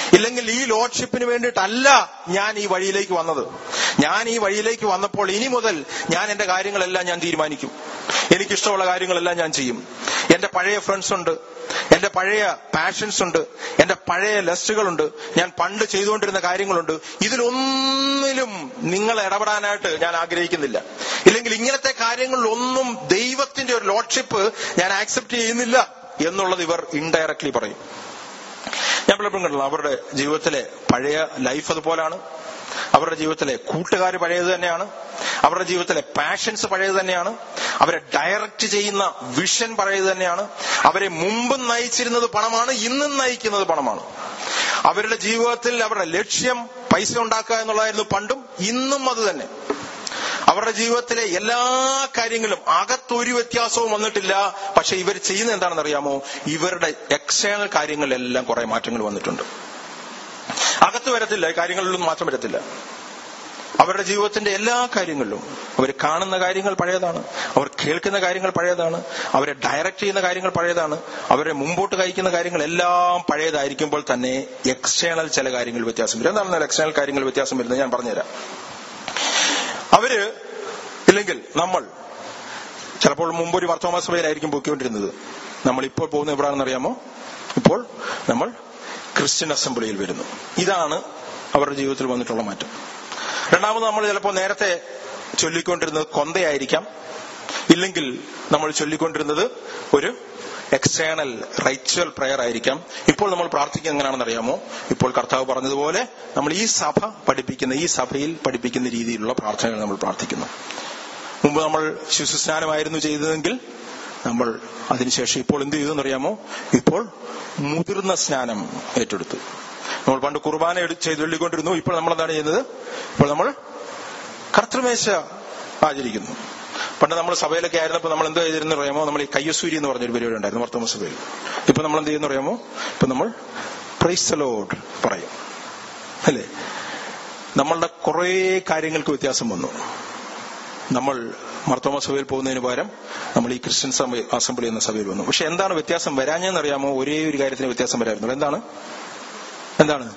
ഇല്ലെങ്കിൽ ഈ ലോഡ്ഷിപ്പിന് വേണ്ടിയിട്ടല്ല ഞാൻ ഈ വഴിയിലേക്ക് വന്നത് ഞാൻ ഈ വഴിയിലേക്ക് വന്നപ്പോൾ ഇനി മുതൽ ഞാൻ എന്റെ കാര്യങ്ങളെല്ലാം ഞാൻ തീരുമാനിക്കും എനിക്കിഷ്ടമുള്ള കാര്യങ്ങളെല്ലാം ഞാൻ ചെയ്യും എന്റെ പഴയ ഫ്രണ്ട്സ് ഉണ്ട് എന്റെ പഴയ പാഷൻസ് ഉണ്ട് എന്റെ പഴയ ലെസ്റ്റുകളുണ്ട് ഞാൻ പണ്ട് ചെയ്തുകൊണ്ടിരുന്ന കാര്യങ്ങളുണ്ട് ഇതിലൊന്നിലും നിങ്ങൾ ഇടപെടാനായിട്ട് ഞാൻ ആഗ്രഹിക്കുന്നില്ല ഇല്ലെങ്കിൽ ഇങ്ങനത്തെ കാര്യങ്ങളിലൊന്നും ദൈവത്തിന്റെ ഒരു ലോഡ്ഷിപ്പ് ഞാൻ ആക്സെപ്റ്റ് ചെയ്യുന്നില്ല എന്നുള്ളത് ഇവർ ഇൻഡയറക്ട്ലി പറയും ഞാൻ പലപ്പോഴും കണ്ടല്ലോ അവരുടെ ജീവിതത്തിലെ പഴയ ലൈഫ് അതുപോലാണ് അവരുടെ ജീവിതത്തിലെ കൂട്ടുകാർ പഴയത് തന്നെയാണ് അവരുടെ ജീവിതത്തിലെ പാഷൻസ് പഴയത് തന്നെയാണ് അവരെ ഡയറക്റ്റ് ചെയ്യുന്ന വിഷൻ പഴയത് തന്നെയാണ് അവരെ മുമ്പും നയിച്ചിരുന്നത് പണമാണ് ഇന്നും നയിക്കുന്നത് പണമാണ് അവരുടെ ജീവിതത്തിൽ അവരുടെ ലക്ഷ്യം പൈസ ഉണ്ടാക്കുക എന്നുള്ളതായിരുന്നു പണ്ടും ഇന്നും അത് തന്നെ അവരുടെ ജീവിതത്തിലെ എല്ലാ കാര്യങ്ങളും അകത്തൊരു വ്യത്യാസവും വന്നിട്ടില്ല പക്ഷെ ഇവർ ചെയ്യുന്ന എന്താണെന്ന് അറിയാമോ ഇവരുടെ എക്സ്റ്റേണൽ കാര്യങ്ങളിലെല്ലാം കുറെ മാറ്റങ്ങൾ വന്നിട്ടുണ്ട് അകത്ത് വരത്തില്ല ഈ കാര്യങ്ങളിലൊന്നും മാറ്റം വരത്തില്ല അവരുടെ ജീവിതത്തിന്റെ എല്ലാ കാര്യങ്ങളിലും അവർ കാണുന്ന കാര്യങ്ങൾ പഴയതാണ് അവർ കേൾക്കുന്ന കാര്യങ്ങൾ പഴയതാണ് അവരെ ഡയറക്റ്റ് ചെയ്യുന്ന കാര്യങ്ങൾ പഴയതാണ് അവരെ മുമ്പോട്ട് കഴിക്കുന്ന കാര്യങ്ങൾ എല്ലാം പഴയതായിരിക്കുമ്പോൾ തന്നെ എക്സ്റ്റേണൽ ചില കാര്യങ്ങൾ വ്യത്യാസം വരും എന്താണ് എക്സ്റ്റേണൽ കാര്യങ്ങൾ വ്യത്യാസം വരുന്നത് ഞാൻ പറഞ്ഞുതരാം അവര് ഇല്ലെങ്കിൽ നമ്മൾ ചിലപ്പോൾ മുമ്പ് ഒരു വർത്തമാന സഭയിലായിരിക്കും പൊക്കിക്കൊണ്ടിരുന്നത് നമ്മൾ ഇപ്പോൾ പോകുന്ന എവിടെയാണെന്ന് അറിയാമോ ഇപ്പോൾ നമ്മൾ ക്രിസ്ത്യൻ അസംബ്ലിയിൽ വരുന്നു ഇതാണ് അവരുടെ ജീവിതത്തിൽ വന്നിട്ടുള്ള മാറ്റം രണ്ടാമത് നമ്മൾ ചിലപ്പോൾ നേരത്തെ ചൊല്ലിക്കൊണ്ടിരുന്നത് കൊന്തയായിരിക്കാം ഇല്ലെങ്കിൽ നമ്മൾ ചൊല്ലിക്കൊണ്ടിരുന്നത് ഒരു എക്സ്റ്റേണൽ റൈച്വൽ പ്രയർ ആയിരിക്കാം ഇപ്പോൾ നമ്മൾ പ്രാർത്ഥിക്കുന്നത് എങ്ങനെയാണെന്ന് അറിയാമോ ഇപ്പോൾ കർത്താവ് പറഞ്ഞതുപോലെ നമ്മൾ ഈ സഭ പഠിപ്പിക്കുന്ന ഈ സഭയിൽ പഠിപ്പിക്കുന്ന രീതിയിലുള്ള പ്രാർത്ഥനകൾ നമ്മൾ പ്രാർത്ഥിക്കുന്നു മുമ്പ് നമ്മൾ ശിശുസ്നാനമായിരുന്നു ചെയ്തതെങ്കിൽ നമ്മൾ അതിനുശേഷം ഇപ്പോൾ എന്ത് ചെയ്തു എന്നറിയാമോ ഇപ്പോൾ മുതിർന്ന സ്നാനം ഏറ്റെടുത്തു നമ്മൾ പണ്ട് കുർബാന എടു- ചെയ്ത് ചൊല്ലിക്കൊണ്ടിരുന്നു ഇപ്പോൾ നമ്മൾ എന്താണ് ചെയ്യുന്നത് ഇപ്പോൾ നമ്മൾ കർത്തൃമേശ ആചരിക്കുന്നു പണ്ട് നമ്മൾ സഭയിലൊക്കെ ആയിരുന്നപ്പോൾ നമ്മൾ എന്ത് ചെയ്തിരുന്നു അറിയാമോ നമ്മൾ ഈ കയ്യസൂരി എന്ന് പറഞ്ഞൊരു പരിപാടി ഉണ്ടായിരുന്നു വർത്തമാന സഭയിൽ ഇപ്പൊ നമ്മൾ എന്ത് ചെയ്യുന്നു അറിയാമോ ഇപ്പൊ നമ്മൾ പ്രൈസലോഡ് പറയും അല്ലേ നമ്മളുടെ കുറേ കാര്യങ്ങൾക്ക് വ്യത്യാസം വന്നു നമ്മൾ മർത്തോമ സഭയിൽ പോകുന്നതിന് പകരം നമ്മൾ ഈ ക്രിസ്ത്യൻ സഭ അസംബ്ലി എന്ന സഭയിൽ വന്നു പക്ഷെ എന്താണ് വ്യത്യാസം വരാഞ്ഞെന്നറിയാമോ ഒരേ ഒരു കാര്യത്തിന് വ്യത്യാസം വരായിരുന്നു എന്താണ് എന്താണ്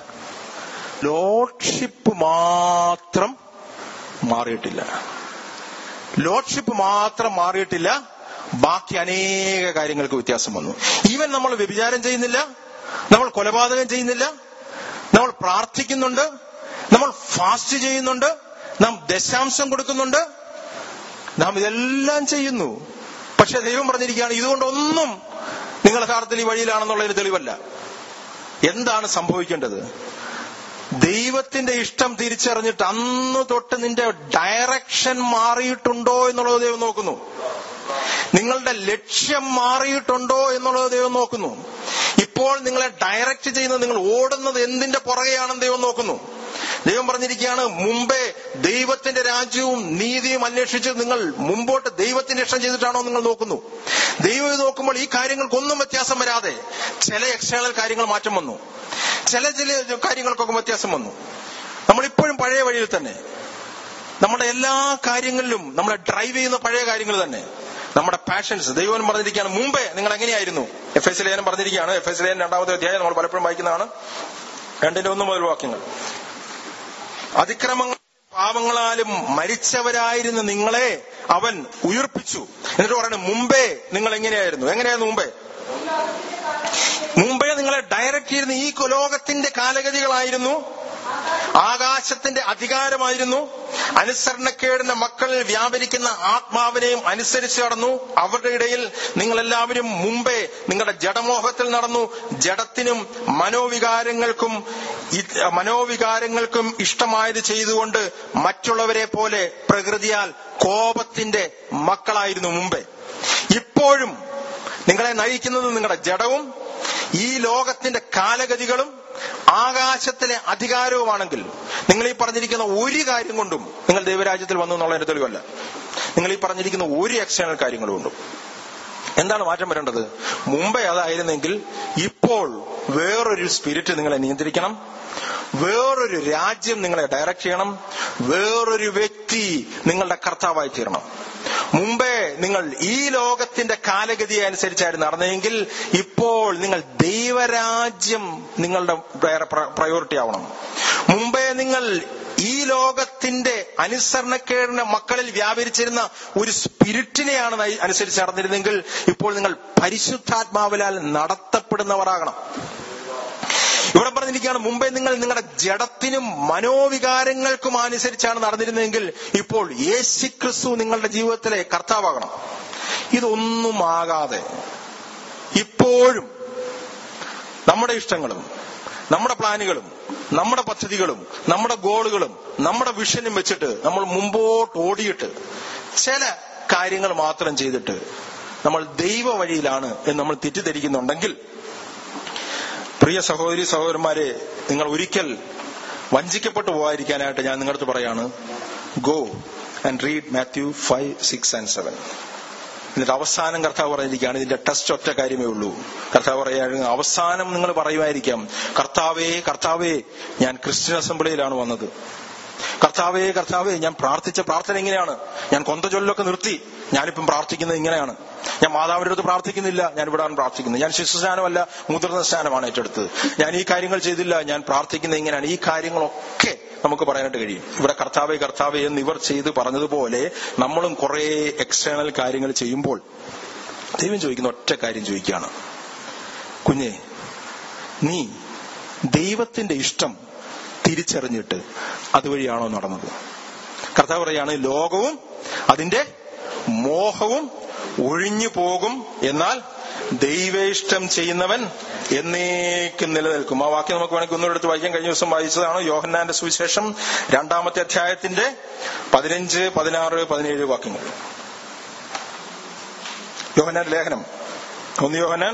ലോഡ്ഷിപ്പ് മാത്രം മാറിയിട്ടില്ല ലോഡ്ഷിപ്പ് മാത്രം മാറിയിട്ടില്ല ബാക്കി അനേക കാര്യങ്ങൾക്ക് വ്യത്യാസം വന്നു ഈവൻ നമ്മൾ വ്യഭിചാരം ചെയ്യുന്നില്ല നമ്മൾ കൊലപാതകം ചെയ്യുന്നില്ല നമ്മൾ പ്രാർത്ഥിക്കുന്നുണ്ട് നമ്മൾ ഫാസ്റ്റ് ചെയ്യുന്നുണ്ട് നാം ദശാംശം കൊടുക്കുന്നുണ്ട് നാം ഇതെല്ലാം ചെയ്യുന്നു പക്ഷെ ദൈവം പറഞ്ഞിരിക്കുകയാണ് ഇതുകൊണ്ടൊന്നും നിങ്ങൾ യഥാർത്ഥത്തിൽ ഈ വഴിയിലാണെന്നുള്ളതിന് തെളിവല്ല എന്താണ് സംഭവിക്കേണ്ടത് ദൈവത്തിന്റെ ഇഷ്ടം തിരിച്ചറിഞ്ഞിട്ട് അന്ന് തൊട്ട് നിന്റെ ഡയറക്ഷൻ മാറിയിട്ടുണ്ടോ എന്നുള്ളത് ദൈവം നോക്കുന്നു നിങ്ങളുടെ ലക്ഷ്യം മാറിയിട്ടുണ്ടോ എന്നുള്ളത് ദൈവം നോക്കുന്നു ഇപ്പോൾ നിങ്ങളെ ഡയറക്റ്റ് ചെയ്യുന്നത് നിങ്ങൾ ഓടുന്നത് എന്തിന്റെ പുറകെയാണെന്ന് ദൈവം നോക്കുന്നു ദൈവം പറഞ്ഞിരിക്കുകയാണ് മുമ്പേ ദൈവത്തിന്റെ രാജ്യവും നീതിയും അന്വേഷിച്ച് നിങ്ങൾ മുമ്പോട്ട് ദൈവത്തിന്റെ ഇഷ്ടം ചെയ്തിട്ടാണോ നിങ്ങൾ നോക്കുന്നു ദൈവം ഇത് നോക്കുമ്പോൾ ഈ കാര്യങ്ങൾക്കൊന്നും വ്യത്യാസം വരാതെ ചില എക്സ്റ്റേണൽ കാര്യങ്ങൾ മാറ്റം വന്നു ചില ചില കാര്യങ്ങൾക്കൊക്കെ വ്യത്യാസം വന്നു നമ്മളിപ്പോഴും പഴയ വഴിയിൽ തന്നെ നമ്മുടെ എല്ലാ കാര്യങ്ങളിലും നമ്മളെ ഡ്രൈവ് ചെയ്യുന്ന പഴയ കാര്യങ്ങൾ തന്നെ നമ്മുടെ പാഷൻസ് ദൈവം പറഞ്ഞിരിക്കുകയാണ് മുമ്പേ നിങ്ങൾ എങ്ങനെയായിരുന്നു എഫ് എസ് ലേനം പറഞ്ഞിരിക്കുകയാണ് എഫ് എസ് ലേനം രണ്ടാമത്തെ അധ്യായം നമ്മൾ പലപ്പോഴും വായിക്കുന്നതാണ് രണ്ടിന്റെ ഒന്ന് മുതൽ വാക്യങ്ങൾ അതിക്രമങ്ങൾ പാപങ്ങളാലും മരിച്ചവരായിരുന്ന നിങ്ങളെ അവൻ ഉയർപ്പിച്ചു എന്നിട്ട് പറയുന്നത് മുമ്പേ നിങ്ങൾ എങ്ങനെയായിരുന്നു എങ്ങനെയായിരുന്നു മുമ്പേ മുമ്പേ നിങ്ങളെ ഡയറക്റ്റ് ചെയ്യുന്ന ഈ ലോകത്തിന്റെ കാലഗതികളായിരുന്നു ആകാശത്തിന്റെ അധികാരമായിരുന്നു അനുസരണക്കേടിന്റെ മക്കളിൽ വ്യാപരിക്കുന്ന ആത്മാവിനെയും അനുസരിച്ച് നടന്നു അവരുടെ ഇടയിൽ നിങ്ങളെല്ലാവരും മുമ്പേ നിങ്ങളുടെ ജഡമോഹത്തിൽ നടന്നു ജഡത്തിനും മനോവികാരങ്ങൾക്കും ഇത് മനോവികാരങ്ങൾക്കും ഇഷ്ടമായത് ചെയ്തുകൊണ്ട് മറ്റുള്ളവരെ പോലെ പ്രകൃതിയാൽ കോപത്തിന്റെ മക്കളായിരുന്നു മുമ്പേ ഇപ്പോഴും നിങ്ങളെ നയിക്കുന്നത് നിങ്ങളുടെ ജഡവും ഈ ലോകത്തിന്റെ കാലഗതികളും ആകാശത്തിലെ അധികാരവുമാണെങ്കിൽ നിങ്ങൾ ഈ പറഞ്ഞിരിക്കുന്ന ഒരു കാര്യം കൊണ്ടും നിങ്ങൾ ദൈവരാജ്യത്തിൽ വന്നു എന്നുള്ളതിന്റെ തെളിവല്ല നിങ്ങൾ ഈ പറഞ്ഞിരിക്കുന്ന ഒരു എക്സ്റ്റേണൽ കാര്യങ്ങളും കൊണ്ടും എന്താണ് മാറ്റം വരേണ്ടത് മുമ്പേ അതായിരുന്നെങ്കിൽ ഇപ്പോൾ വേറൊരു സ്പിരിറ്റ് നിങ്ങളെ നിയന്ത്രിക്കണം വേറൊരു രാജ്യം നിങ്ങളെ ഡയറക്റ്റ് ചെയ്യണം വേറൊരു വ്യക്തി നിങ്ങളുടെ കർത്താവായി തീരണം മുമ്പേ നിങ്ങൾ ഈ ലോകത്തിന്റെ കാലഗതിയെ അനുസരിച്ചായിരുന്നു നടന്നെങ്കിൽ ഇപ്പോൾ നിങ്ങൾ ദൈവരാജ്യം നിങ്ങളുടെ പ്രയോറിറ്റി ആവണം മുമ്പേ നിങ്ങൾ ഈ ലോകത്തിന്റെ അനുസരണക്കേടിന് മക്കളിൽ വ്യാപരിച്ചിരുന്ന ഒരു സ്പിരിറ്റിനെയാണ് നയി- അനുസരിച്ച് നടന്നിരുന്നെങ്കിൽ ഇപ്പോൾ നിങ്ങൾ പരിശുദ്ധാത്മാവിലാൽ നടത്തപ്പെടുന്നവരാകണം ഇവിടെ പറഞ്ഞിരിക്കുകയാണ് മുമ്പേ നിങ്ങൾ നിങ്ങളുടെ ജഡത്തിനും മനോവികാരങ്ങൾക്കും അനുസരിച്ചാണ് നടന്നിരുന്നതെങ്കിൽ ഇപ്പോൾ യേശു ക്രിസ്തു നിങ്ങളുടെ ജീവിതത്തിലെ കർത്താവാകണം ഇതൊന്നും ആകാതെ ഇപ്പോഴും നമ്മുടെ ഇഷ്ടങ്ങളും നമ്മുടെ പ്ലാനുകളും നമ്മുടെ പദ്ധതികളും നമ്മുടെ ഗോളുകളും നമ്മുടെ വിഷനും വെച്ചിട്ട് നമ്മൾ മുമ്പോട്ട് ഓടിയിട്ട് ചില കാര്യങ്ങൾ മാത്രം ചെയ്തിട്ട് നമ്മൾ ദൈവ വഴിയിലാണ് എന്ന് നമ്മൾ തെറ്റിദ്ധരിക്കുന്നുണ്ടെങ്കിൽ പ്രിയ സഹോദരി സഹോദരന്മാരെ നിങ്ങൾ ഒരിക്കൽ വഞ്ചിക്കപ്പെട്ടു പോകാതിരിക്കാനായിട്ട് ഞാൻ നിങ്ങളുടെ അടുത്ത് പറയാണ് go and read Matthew five six and seven എന്നിട്ട് അവസാനം കർത്താവ് പറഞ്ഞിരിക്കുകയാണ് ഇതിന്റെ ടെസ്റ്റ് ഒറ്റ കാര്യമേ ഉള്ളൂ കർത്താവ് പറയുകയാണ് അവസാനം നിങ്ങൾ പറയുമായിരിക്കാം കർത്താവേ കർത്താവേ ഞാൻ ക്രിസ്ത്യൻ അസംബ്ലിയിലാണ് വന്നത് കർത്താവേ കർത്താവേ ഞാൻ പ്രാർത്ഥിച്ച പ്രാർത്ഥന ഇങ്ങനെയാണ് ഞാൻ കൊന്ത ചൊല്ലൊക്കെ നിർത്തി ഞാനിപ്പം പ്രാർത്ഥിക്കുന്നത് ഇങ്ങനെയാണ് ഞാൻ മാതാവിന്റെ അടുത്ത് പ്രാർത്ഥിക്കുന്നില്ല ഞാൻ ഇവിടാണ് പ്രാർത്ഥിക്കുന്നത് ഞാൻ ശിശുസ്നാനമല്ല മുതിർന്ന സ്നാനമാണ് ഏറ്റെടുത്തത് ഞാൻ ഈ കാര്യങ്ങൾ ചെയ്തില്ല ഞാൻ പ്രാർത്ഥിക്കുന്നത് ഇങ്ങനെയാണ് ഈ കാര്യങ്ങളൊക്കെ നമുക്ക് പറയാനായിട്ട് കഴിയും ഇവിടെ കർത്താവേ കർത്താവേ എന്ന് ഇവർ ചെയ്ത് പറഞ്ഞതുപോലെ നമ്മളും കുറെ എക്സ്റ്റേണൽ കാര്യങ്ങൾ ചെയ്യുമ്പോൾ ദൈവം ചോദിക്കുന്ന ഒറ്റ കാര്യം ചോദിക്കുകയാണ് കുഞ്ഞെ നീ ദൈവത്തിന്റെ ഇഷ്ടം തിരിച്ചറിഞ്ഞിട്ട് അതുവഴിയാണോ നടന്നത് കർത്താവ് പറയാണ് ലോകവും അതിന്റെ മോഹവും ഒഴിഞ്ഞു പോകും എന്നാൽ ദൈവേഷ്ടം ചെയ്യുന്നവൻ എന്നേക്കും നിലനിൽക്കും ആ വാക്യം നമുക്ക് വേണമെങ്കിൽ ഒന്നുകൂടെ വായിക്കാൻ കഴിഞ്ഞ ദിവസം വായിച്ചതാണ് യോഹന്നാന്റെ സുവിശേഷം രണ്ടാമത്തെ അധ്യായത്തിന്റെ പതിനഞ്ച് പതിനാറ് പതിനേഴ് വാക്യങ്ങൾ യോഹന്നാൻ ലേഖനം ഒന്ന് യോഹന്നാൻ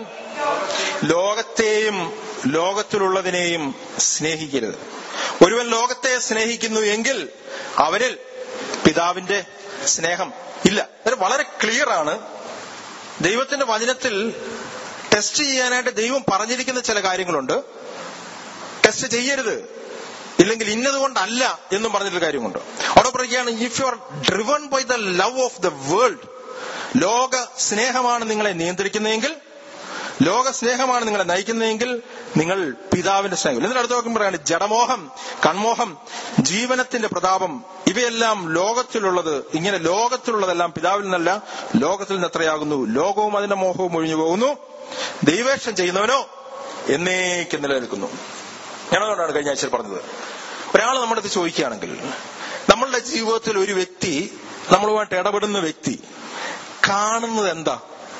ലോകത്തെയും ലോകത്തിലുള്ളതിനെയും സ്നേഹിക്കരുത് ഒരുവൻ ലോകത്തെ സ്നേഹിക്കുന്നു എങ്കിൽ അവരിൽ പിതാവിന്റെ സ്നേഹം ഇല്ല അത് വളരെ ക്ലിയർ ആണ് ദൈവത്തിന്റെ വചനത്തിൽ ടെസ്റ്റ് ചെയ്യാനായിട്ട് ദൈവം പറഞ്ഞിരിക്കുന്ന ചില കാര്യങ്ങളുണ്ട് ടെസ്റ്റ് ചെയ്യരുത് ഇല്ലെങ്കിൽ ഇന്നതുകൊണ്ടല്ല എന്നും പറഞ്ഞിട്ടൊരു കാര്യമുണ്ട് അവിടെ പറയുകയാണ് if you are driven by the love of the world ലോക സ്നേഹമാണ് നിങ്ങളെ നിയന്ത്രിക്കുന്നതെങ്കിൽ ലോക സ്നേഹമാണ് നിങ്ങളെ നയിക്കുന്നതെങ്കിൽ നിങ്ങൾ പിതാവിന്റെ സ്നേഹം എന്നിട്ട് അടുത്ത വാക്യം പറയാണ് ജഡമോഹം കൺമോഹം ജീവനത്തിന്റെ പ്രതാപം ഇവയെല്ലാം ലോകത്തിലുള്ളത് ഇങ്ങനെ ലോകത്തിലുള്ളതെല്ലാം പിതാവിൽ നിന്നല്ല ലോകത്തിൽ നിന്ന് എത്രയാകുന്നു ലോകവും അതിന്റെ മോഹവും ഒഴിഞ്ഞു പോകുന്നു ദൈവേഷം ചെയ്യുന്നവനോ എന്നേക്കും നിലനിൽക്കുന്നു ഞാനതുകൊണ്ടാണ് കഴിഞ്ഞ ആഴ്ച പറഞ്ഞത് ഒരാൾ നമ്മുടെ അടുത്ത് ചോദിക്കുകയാണെങ്കിൽ നമ്മളുടെ ജീവിതത്തിൽ ഒരു വ്യക്തി നമ്മളുമായിട്ട് ഇടപെടുന്ന വ്യക്തി കാണുന്നത് എന്താ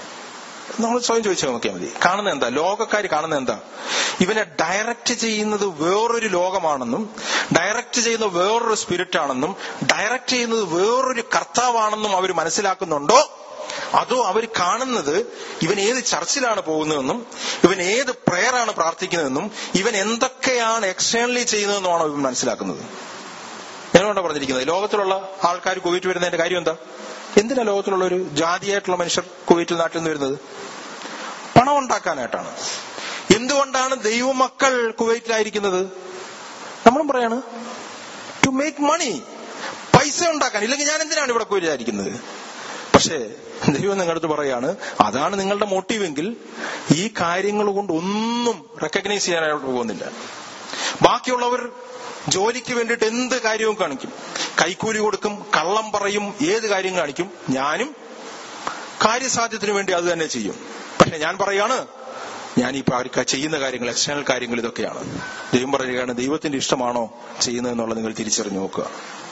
നമ്മൾ സ്വയം ചോദിച്ചാൽ നോക്കിയാൽ മതി കാണുന്നത് എന്താ ലോകക്കാർ കാണുന്നത് എന്താ ഇവനെ ഡയറക്റ്റ് ചെയ്യുന്നത് വേറൊരു ലോകമാണെന്നും ഡയറക്റ്റ് ചെയ്യുന്നത് വേറൊരു സ്പിരിറ്റ് ആണെന്നും ഡയറക്റ്റ് ചെയ്യുന്നത് വേറൊരു കർത്താവാണെന്നും അവർ മനസ്സിലാക്കുന്നുണ്ടോ അതോ അവർ കാണുന്നത് ഇവൻ ഏത് ചർച്ചിലാണ് പോകുന്നതെന്നും ഇവൻ ഏത് പ്രയറാണ് പ്രാർത്ഥിക്കുന്നതെന്നും ഇവൻ എന്തൊക്കെയാണ് എക്സ്റ്റേണലി ചെയ്യുന്നതെന്നുമാണോ ഇവൻ മനസ്സിലാക്കുന്നത് ഞാനോണ്ടാ പറഞ്ഞിരിക്കുന്നത് ലോകത്തിലുള്ള ആൾക്കാർ കുവൈറ്റ് വരുന്നതിന്റെ കാര്യം എന്താ എന്തിനാ ലോകത്തിലുള്ള ഒരു ജാതിയായിട്ടുള്ള മനുഷ്യർ കുവൈറ്റിൽ നാട്ടിൽ നിന്ന് വരുന്നത് പണം ഉണ്ടാക്കാനായിട്ടാണ് എന്തുകൊണ്ടാണ് ദൈവമക്കൾ കുവൈറ്റിലായിരിക്കുന്നത് നമ്മളും പറയാണ് ടു മേക്ക് മണി പൈസ ഉണ്ടാക്കാൻ ഇല്ലെങ്കിൽ ഞാൻ എന്തിനാണ് ഇവിടെ കുവൈറ്റിലായിരിക്കുന്നത് പക്ഷേ ദൈവം നിങ്ങളടുത്ത് പറയാണ് അതാണ് നിങ്ങളുടെ മോട്ടീവെങ്കിൽ ഈ കാര്യങ്ങൾ കൊണ്ട് ഒന്നും റെക്കഗ്നൈസ് ചെയ്യാനായിട്ട് പോകുന്നില്ല ബാക്കിയുള്ളവർ ജോലിക്ക് വേണ്ടിയിട്ട് എന്ത് കാര്യവും കാണിക്കും കൈക്കൂലി കൊടുക്കും കള്ളം പറയും ഏത് കാര്യം കാണിക്കും ഞാനും കാര്യസാധ്യത്തിന് വേണ്ടി അത് തന്നെ ചെയ്യും പക്ഷെ ഞാൻ പറയാണ് ഞാൻ ഈ പാ- ചെയ്യുന്ന കാര്യങ്ങൾ എക്സ്റ്റേണൽ കാര്യങ്ങൾ ഇതൊക്കെയാണ് ദൈവം പറയുകയാണ് ദൈവത്തിന്റെ ഇഷ്ടമാണോ ചെയ്യുന്നതെന്നുള്ളത് നിങ്ങൾ തിരിച്ചറിഞ്ഞു നോക്കുക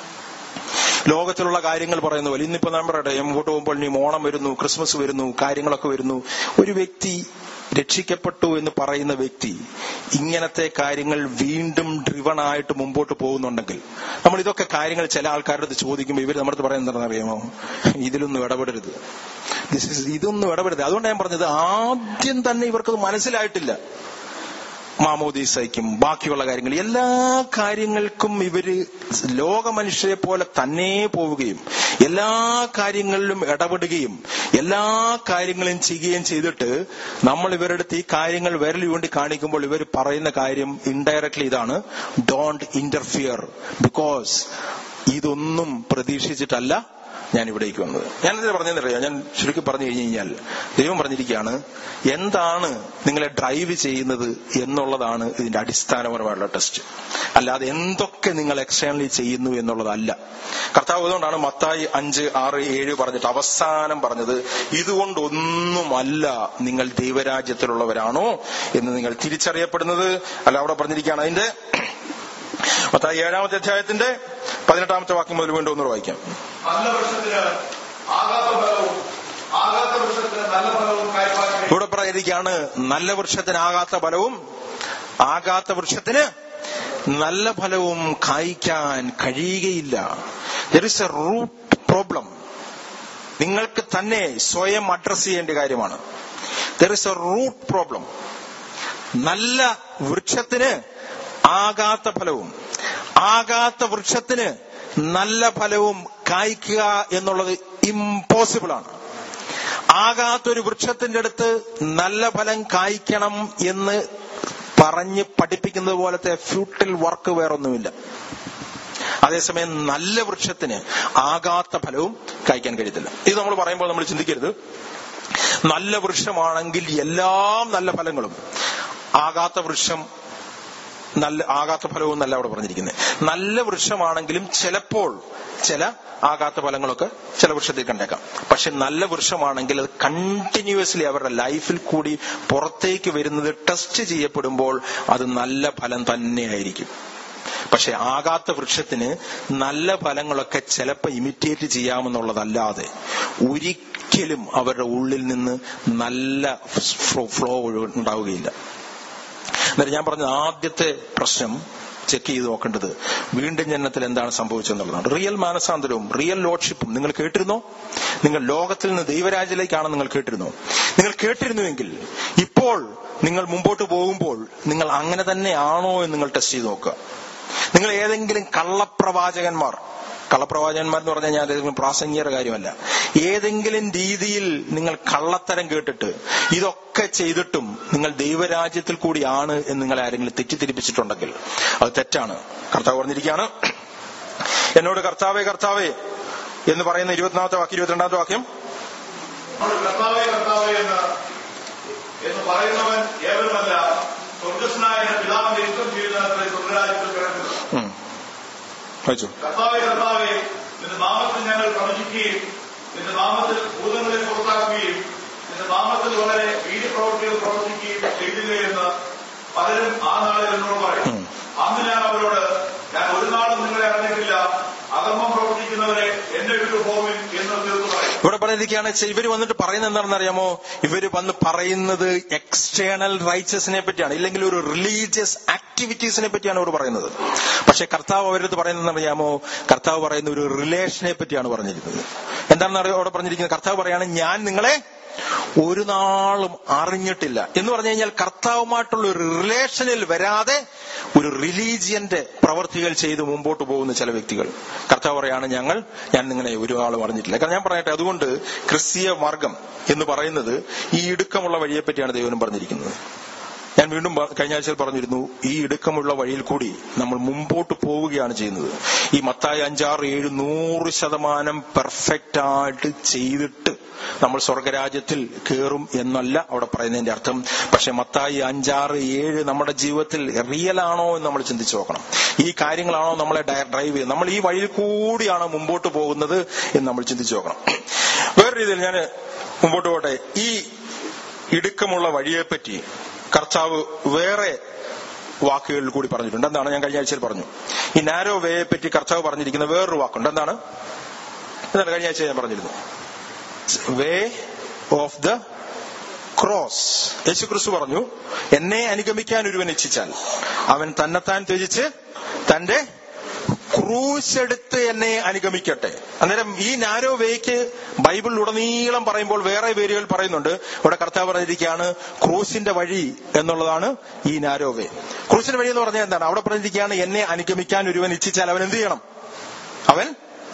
ലോകത്തിലുള്ള കാര്യങ്ങൾ പറയുന്ന പോലെ ഇന്നിപ്പോ ഞാൻ പറയട്ടെ മുമ്പോട്ട് പോകുമ്പോൾ ഇനി ഓണം വരുന്നു ക്രിസ്മസ് വരുന്നു കാര്യങ്ങളൊക്കെ വരുന്നു ഒരു വ്യക്തി രക്ഷിക്കപ്പെട്ടു എന്ന് പറയുന്ന വ്യക്തി ഇങ്ങനത്തെ കാര്യങ്ങൾ വീണ്ടും ഡ്രിവൺ ആയിട്ട് മുമ്പോട്ട് പോകുന്നുണ്ടെങ്കിൽ നമ്മൾ ഇതൊക്കെ കാര്യങ്ങൾ ചില ആൾക്കാരുടെ അടുത്ത് ചോദിക്കുമ്പോൾ ഇവർ നമ്മുടെ അടുത്ത് പറയുന്നത് എന്താണെന്ന് അറിയാമോ ഇതിലൊന്നും ഇടപെടരുത് This is- ഇതൊന്നും ഇടപെടരുത് അതുകൊണ്ട് ഞാൻ പറഞ്ഞത് ആദ്യം തന്നെ ഇവർക്കത് മനസ്സിലായിട്ടില്ല മാമോദീസയ്ക്കും ബാക്കിയുള്ള കാര്യങ്ങൾ എല്ലാ കാര്യങ്ങൾക്കും ഇവര് ലോക മനുഷ്യരെ പോലെ തന്നെ പോവുകയും എല്ലാ കാര്യങ്ങളിലും ഇടപെടുകയും എല്ലാ കാര്യങ്ങളും ചെയ്യുകയും ചെയ്തിട്ട് നമ്മൾ ഇവരുടെ അടുത്ത് ഈ കാര്യങ്ങൾ വിരൽ വേണ്ടി കാണിക്കുമ്പോൾ ഇവർ പറയുന്ന കാര്യം ഇൻഡയറക്ട്ലി ഇതാണ് ഡോണ്ട് ഇന്റർഫിയർ ബിക്കോസ് ഇതൊന്നും പ്രതീക്ഷിച്ചിട്ടല്ല ഞാൻ ഇവിടേക്ക് വന്നത് ഞാൻ എന്തിനാ പറഞ്ഞതെന്നറിയാം ഞാൻ ചുരുക്കി പറഞ്ഞു കഴിഞ്ഞു കഴിഞ്ഞാൽ ദൈവം പറഞ്ഞിരിക്കുകയാണ് എന്താണ് നിങ്ങളെ ഡ്രൈവ് ചെയ്യുന്നത് എന്നുള്ളതാണ് ഇതിന്റെ അടിസ്ഥാനപരമായിട്ടുള്ള ടെസ്റ്റ് അല്ലാതെ എന്തൊക്കെ നിങ്ങൾ എക്സ്റ്റേണലി ചെയ്യുന്നു എന്നുള്ളതല്ല കർത്താവ് അതുകൊണ്ടാണ് മത്തായി അഞ്ച് ആറ് ഏഴ് പറഞ്ഞിട്ട് അവസാനം പറഞ്ഞത് ഇതുകൊണ്ടൊന്നുമല്ല നിങ്ങൾ ദൈവരാജ്യത്തിലുള്ളവരാണോ എന്ന് നിങ്ങൾ തിരിച്ചറിയപ്പെടുന്നത് അല്ല അവിടെ പറഞ്ഞിരിക്കുകയാണ് അതിന്റെ മത്തായി ഏഴാമത്തെ അധ്യായത്തിന്റെ പതിനെട്ടാമത്തെ വാക്യം മുതൽ വീണ്ടും ഒന്നുകൂടെ വായിക്കാം നല്ല വൃക്ഷത്തിന് ആകാത്ത ഫലവും ആകാത്ത വൃക്ഷത്തിന് നല്ല ഫലവും കായ്പാൻ കഴിയും ഇവിടെ പറഞ്ഞിരിക്കുകയാണ് നല്ല വൃക്ഷത്തിനാകാത്ത ഫലവും ആകാത്ത വൃക്ഷത്തിന് നല്ല ഫലവും കായ്ക്കാൻ കഴിയുകയില്ല there is a root problem നിങ്ങൾക്ക് തന്നെ സ്വയം അഡ്രസ് ചെയ്യേണ്ട കാര്യമാണ് there is a root problem നല്ല വൃക്ഷത്തിന് ആകാത്ത ഫലവും ആകാത്ത വൃക്ഷത്തിന് നല്ല ഫലവും കായ്ക്കുക എന്നുള്ളത് ഇമ്പോസിബിൾ ആണ് ആകാത്തൊരു വൃക്ഷത്തിന്റെ അടുത്ത് നല്ല ഫലം കായ്ക്കണം എന്ന് പറഞ്ഞ് പഠിപ്പിക്കുന്നത് പോലത്തെ ഫ്യൂട്ടിൽ വർക്ക് വേറൊന്നുമില്ല അതേസമയം നല്ല വൃക്ഷത്തിന് ആകാത്ത ഫലവും കായ്ക്കാൻ കഴിയത്തില്ല ഇത് നമ്മൾ പറയുമ്പോൾ നമ്മൾ ചിന്തിക്കരുത് നല്ല വൃക്ഷമാണെങ്കിൽ എല്ലാം നല്ല ഫലങ്ങളും ആകാത്ത വൃക്ഷം നല്ല ആകാത്ത ഫലവും നല്ല അവിടെ പറഞ്ഞിരിക്കുന്നത് നല്ല വൃക്ഷമാണെങ്കിലും ചിലപ്പോൾ ചില ആകാത്ത ഫലങ്ങളൊക്കെ ചില വൃക്ഷത്തിൽ കണ്ടേക്കാം പക്ഷെ നല്ല വൃക്ഷമാണെങ്കിൽ അത് കണ്ടിന്യൂസ്ലി അവരുടെ ലൈഫിൽ കൂടി പുറത്തേക്ക് വരുന്നത് ടെസ്റ്റ് ചെയ്യപ്പെടുമ്പോൾ അത് നല്ല ഫലം തന്നെയായിരിക്കും പക്ഷെ ആകാത്ത വൃക്ഷത്തിന് നല്ല ഫലങ്ങളൊക്കെ ചിലപ്പോൾ ഇമിറ്റേറ്റ് ചെയ്യാമെന്നുള്ളതല്ലാതെ ഒരിക്കലും അവരുടെ ഉള്ളിൽ നിന്ന് നല്ല ഫ്ലോ ഉണ്ടാവുകയില്ല എന്നിട്ട് ഞാൻ പറഞ്ഞ ആദ്യത്തെ പ്രശ്നം ചെക്ക് ചെയ്ത് നോക്കേണ്ടത് വീണ്ടും ജനനത്തിൽ എന്താണ് സംഭവിച്ചെന്നുള്ളതാണ് റിയൽ മാനസാന്തരവും റിയൽ ലോഡ്ഷിപ്പും നിങ്ങൾ കേട്ടിരുന്നോ നിങ്ങൾ ലോകത്തിൽ നിന്ന് ദൈവരാജ്യത്തിലേക്കാണ് നിങ്ങൾ കേട്ടിരുന്നോ നിങ്ങൾ കേട്ടിരുന്നുവെങ്കിൽ ഇപ്പോൾ നിങ്ങൾ മുമ്പോട്ട് പോകുമ്പോൾ നിങ്ങൾ അങ്ങനെ തന്നെയാണോ എന്ന് നിങ്ങൾ ടെസ്റ്റ് ചെയ്ത് നോക്കുക നിങ്ങൾ ഏതെങ്കിലും കള്ളപ്രവാചകന്മാർ കള്ളപ്രവാചകന്മാർ എന്ന് പറഞ്ഞാൽ ഞാൻ ഏതെങ്കിലും പ്രാസംഗികരുടെ കാര്യമല്ല ഏതെങ്കിലും രീതിയിൽ നിങ്ങൾ കള്ളത്തരം കേട്ടിട്ട് ഇതൊക്കെ ചെയ്തിട്ടും നിങ്ങൾ ദൈവരാജ്യത്തിൽ കൂടിയാണ് എന്ന് നിങ്ങൾ ആരെങ്കിലും തെറ്റിദ്ധരിപ്പിച്ചിട്ടുണ്ടെങ്കിൽ അത് തെറ്റാണ് കർത്താവ് പറഞ്ഞിരിക്കുകയാണ് എന്നോട് കർത്താവേ കർത്താവേ എന്ന് പറയുന്ന ഇരുപത്തിനാമത്തെ വാക്യം ഇരുപത്തിരണ്ടാമത്തെ വാക്യം നമ്മുടെ കർത്താവേ കർത്താവേ എന്ന് എന്ന് പറയുന്നവൻ ഏവരുമല്ല സ്വർഗസ്നായ എന്റെ പിതാവിന്റെ ഇഷ്ടം ചെയ്യുന്നവരെ സ്വർഗരാജ്യത്തിൽ കിടക്കുന്നത് ഉം. വായിച്ചു കർത്താവേ കർത്താവേ നിന്റെ നാമത്തിൽ ഞങ്ങൾ പ്രവചിക്കുകയും നിന്റെ നാമത്തിൽ ഭൂതങ്ങളെ പുറത്താക്കുകയും നിന്റെ നാമത്തിൽ വളരെ വീര്യപ്രവൃത്തികൾ പ്രവർത്തിക്കുകയും ചെയ്തില്ലേ എന്ന് പലരും ആ നാളിൽ എന്നോട് പറയും ഉം. അന്ന് ഞാൻ അവരോട് ഞാൻ ഒരു നാളും നിങ്ങളെ അറിഞ്ഞിട്ടില്ല അധർമ്മം പ്രവർത്തിക്കുന്നവരെ എന്നെ വിട്ടു പോവിൻ എന്ന് തീർത്തു പറയും ഇവിടെ പറഞ്ഞിരിക്കുകയാണ് ചെ- ഇവര് വന്നിട്ട് പറയുന്നത് എന്താണെന്ന് അറിയാമോ ഇവര് വന്ന് പറയുന്നത് എക്സ്റ്റേണൽ റൈറ്റ്സിനെ പറ്റിയാണ് ഇല്ലെങ്കിൽ ഒരു റിലീജിയസ് ആക്ടിവിറ്റീസിനെ പറ്റിയാണ് ഇവർ പറയുന്നത് പക്ഷെ കർത്താവ് അവരടുത്ത് പറയുന്നത് അറിയാമോ കർത്താവ് പറയുന്ന ഒരു റിലേഷനെ പറ്റിയാണ് പറഞ്ഞിരിക്കുന്നത് എന്താണെന്ന് അറിയോ അവിടെ പറഞ്ഞിരിക്കുന്നത് കർത്താവ് പറയാണ് ഞാൻ നിങ്ങളെ ഒരു നാളും അറിഞ്ഞിട്ടില്ല എന്ന് പറഞ്ഞു കഴിഞ്ഞാൽ കർത്താവുമായിട്ടുള്ള ഒരു റിലേഷനിൽ വരാതെ ഒരു റിലീജിയന്റെ പ്രവർത്തികൾ ചെയ്ത് മുമ്പോട്ട് പോകുന്ന ചില വ്യക്തികൾ കർത്താവ് പറയാണ് ഞങ്ങൾ ഞാൻ നിങ്ങളെ ഒരു നാളും അറിഞ്ഞിട്ടില്ല കാരണം ഞാൻ പറയട്ടെ അതുകൊണ്ട് ക്രിസ്തീയ മാർഗം എന്ന് പറയുന്നത് ഈ ഇടുക്കമുള്ള വഴിയെ പറ്റിയാണ് ദൈവം പറഞ്ഞിരിക്കുന്നത് ഞാൻ വീണ്ടും പ- കഴിഞ്ഞ ആഴ്ചയിൽ പറഞ്ഞിരുന്നു ഈ ഇടുക്കമുള്ള വഴിയിൽ കൂടി നമ്മൾ മുമ്പോട്ട് പോവുകയാണ് ചെയ്യുന്നത് ഈ മത്തായി അഞ്ചാറ് ഏഴ് നൂറ് ശതമാനം പെർഫെക്റ്റ് ആയിട്ട് ചെയ്തിട്ട് നമ്മൾ സ്വർഗരാജ്യത്തിൽ കയറും എന്നല്ല അവിടെ പറയുന്നതിന്റെ അർത്ഥം പക്ഷെ മത്തായി അഞ്ചാറ് ഏഴ് നമ്മുടെ ജീവിതത്തിൽ റിയൽ ആണോ എന്ന് നമ്മൾ ചിന്തിച്ചു നോക്കണം ഈ കാര്യങ്ങളാണോ നമ്മളെ ഡയ- ഡ്രൈവ് ചെയ്യുന്നത് നമ്മൾ ഈ വഴിയിൽ കൂടിയാണോ മുമ്പോട്ട് പോകുന്നത് എന്ന് നമ്മൾ ചിന്തിച്ചു നോക്കണം വേറെ രീതിയിൽ ഞാൻ മുമ്പോട്ട് പോട്ടെ ഈ ഇടുക്കമുള്ള വഴിയെപ്പറ്റി കർത്താവ് വേറെ വാക്കുകളിൽ കൂടി പറഞ്ഞിട്ടുണ്ട് എന്താണ് ഞാൻ കഴിഞ്ഞ ആഴ്ചയിൽ പറഞ്ഞു ഈ നാരോ വേയെ പറ്റി കർത്താവ് പറഞ്ഞിരിക്കുന്ന വേറൊരു വാക്കുണ്ട് എന്താണ് എന്താണ് കഴിഞ്ഞ ആഴ്ച ഞാൻ പറഞ്ഞിരുന്നു വേ ഓഫ് ദ ക്രോസ് യേശു ക്രിസ്തു പറഞ്ഞു എന്നെ അനുഗമിക്കാൻ ഒരുവൻ ഇച്ഛിച്ചാൽ അവൻ തന്നെത്താൻ ത്യജിച്ച് തന്റെ ക്രൂശ് എടുത്ത് എന്നെ അനുഗമിക്കട്ടെ അന്നേരം ഈ നാരോ വേക്ക് ബൈബിളിൽ ഉടനീളം പറയുമ്പോൾ വേറെ പേരുകൾ പറയുന്നുണ്ട് ഇവിടെ കർത്താവ് പറഞ്ഞിരിക്കുകയാണ് ക്രൂശിന്റെ വഴി എന്നുള്ളതാണ് ഈ നാരോ വേ ക്രൂശിന്റെ വഴി എന്ന് പറഞ്ഞാൽ എന്താണ് അവിടെ പറഞ്ഞിരിക്കുകയാണ് എന്നെ അനുഗമിക്കാൻ ഒരുവൻ ഇച്ഛിച്ചാൽ അവൻ എന്ത് ചെയ്യണം അവൻ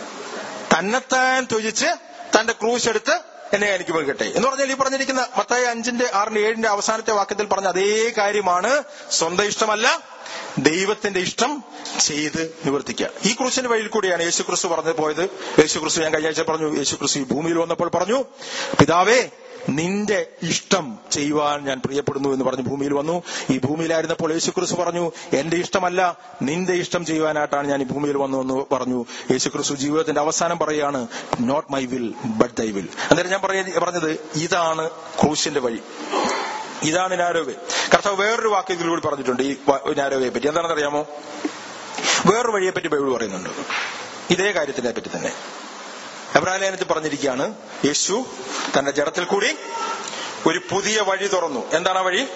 തന്നെത്താൻ ത്യജിച്ച് തന്റെ ക്രൂശ് എടുത്ത് എന്നെ അനുഗമിക്കട്ടെ എന്ന് പറഞ്ഞാൽ ഈ പറഞ്ഞിരിക്കുന്ന മത്തായി അഞ്ചിന്റെ ആറിന്റെ ഏഴിന്റെ അവസാനത്തെ വാക്യത്തിൽ പറഞ്ഞ അതേ കാര്യമാണ് സ്വന്തം ഇഷ്ടമല്ല ദൈവത്തിന്റെ ഇഷ്ടം ചെയ്ത് നിവർത്തിക്കുക ഈ ക്രൂശിന്റെ വഴിയിൽ കൂടിയാണ് യേശു ക്രിസ്തു പറഞ്ഞു പോയത് യേശു ക്രിസ്തു ഞാൻ കഴിഞ്ഞ ആഴ്ച പറഞ്ഞു യേശു ക്രിസ്തു ഈ ഭൂമിയിൽ വന്നപ്പോൾ പറഞ്ഞു പിതാവേ നിന്റെ ഇഷ്ടം ചെയ്യുവാൻ ഞാൻ പ്രിയപ്പെടുന്നു എന്ന് പറഞ്ഞ് ഭൂമിയിൽ വന്നു ഈ ഭൂമിയിലായിരുന്നപ്പോൾ യേശു ക്രിസ്തു പറഞ്ഞു എന്റെ ഇഷ്ടമല്ല നിന്റെ ഇഷ്ടം ചെയ്യുവാനായിട്ടാണ് ഞാൻ ഈ ഭൂമിയിൽ വന്നു എന്ന് പറഞ്ഞു യേശു ക്രിസ്തു ജീവിതത്തിന്റെ അവസാനം പറയുകയാണ് not my will but thy will അന്നേരം ഞാൻ പറയ- പറഞ്ഞത് ഇതാണ് ക്രൂശിന്റെ വഴി ഇതാണ് നാരോവേ കർത്താവ് വേറൊരു വാക്യത്തിൽ കൂടി പറഞ്ഞിട്ടുണ്ട് ഈ വ- നാരോവയെ പറ്റി എന്താണെന്ന് അറിയാമോ വേറൊരു വഴിയെ പറ്റി ബൈബിൾ പറയുന്നുണ്ട് ഇതേ കാര്യത്തിനെ പറ്റി തന്നെ എബ്രാലേനത്തിൽ പറഞ്ഞിരിക്കുകയാണ് യേശു തന്റെ ജഡത്തിൽ കൂടി ഒരു പുതിയ വഴി തുറന്നു എന്താണ് ആ വഴി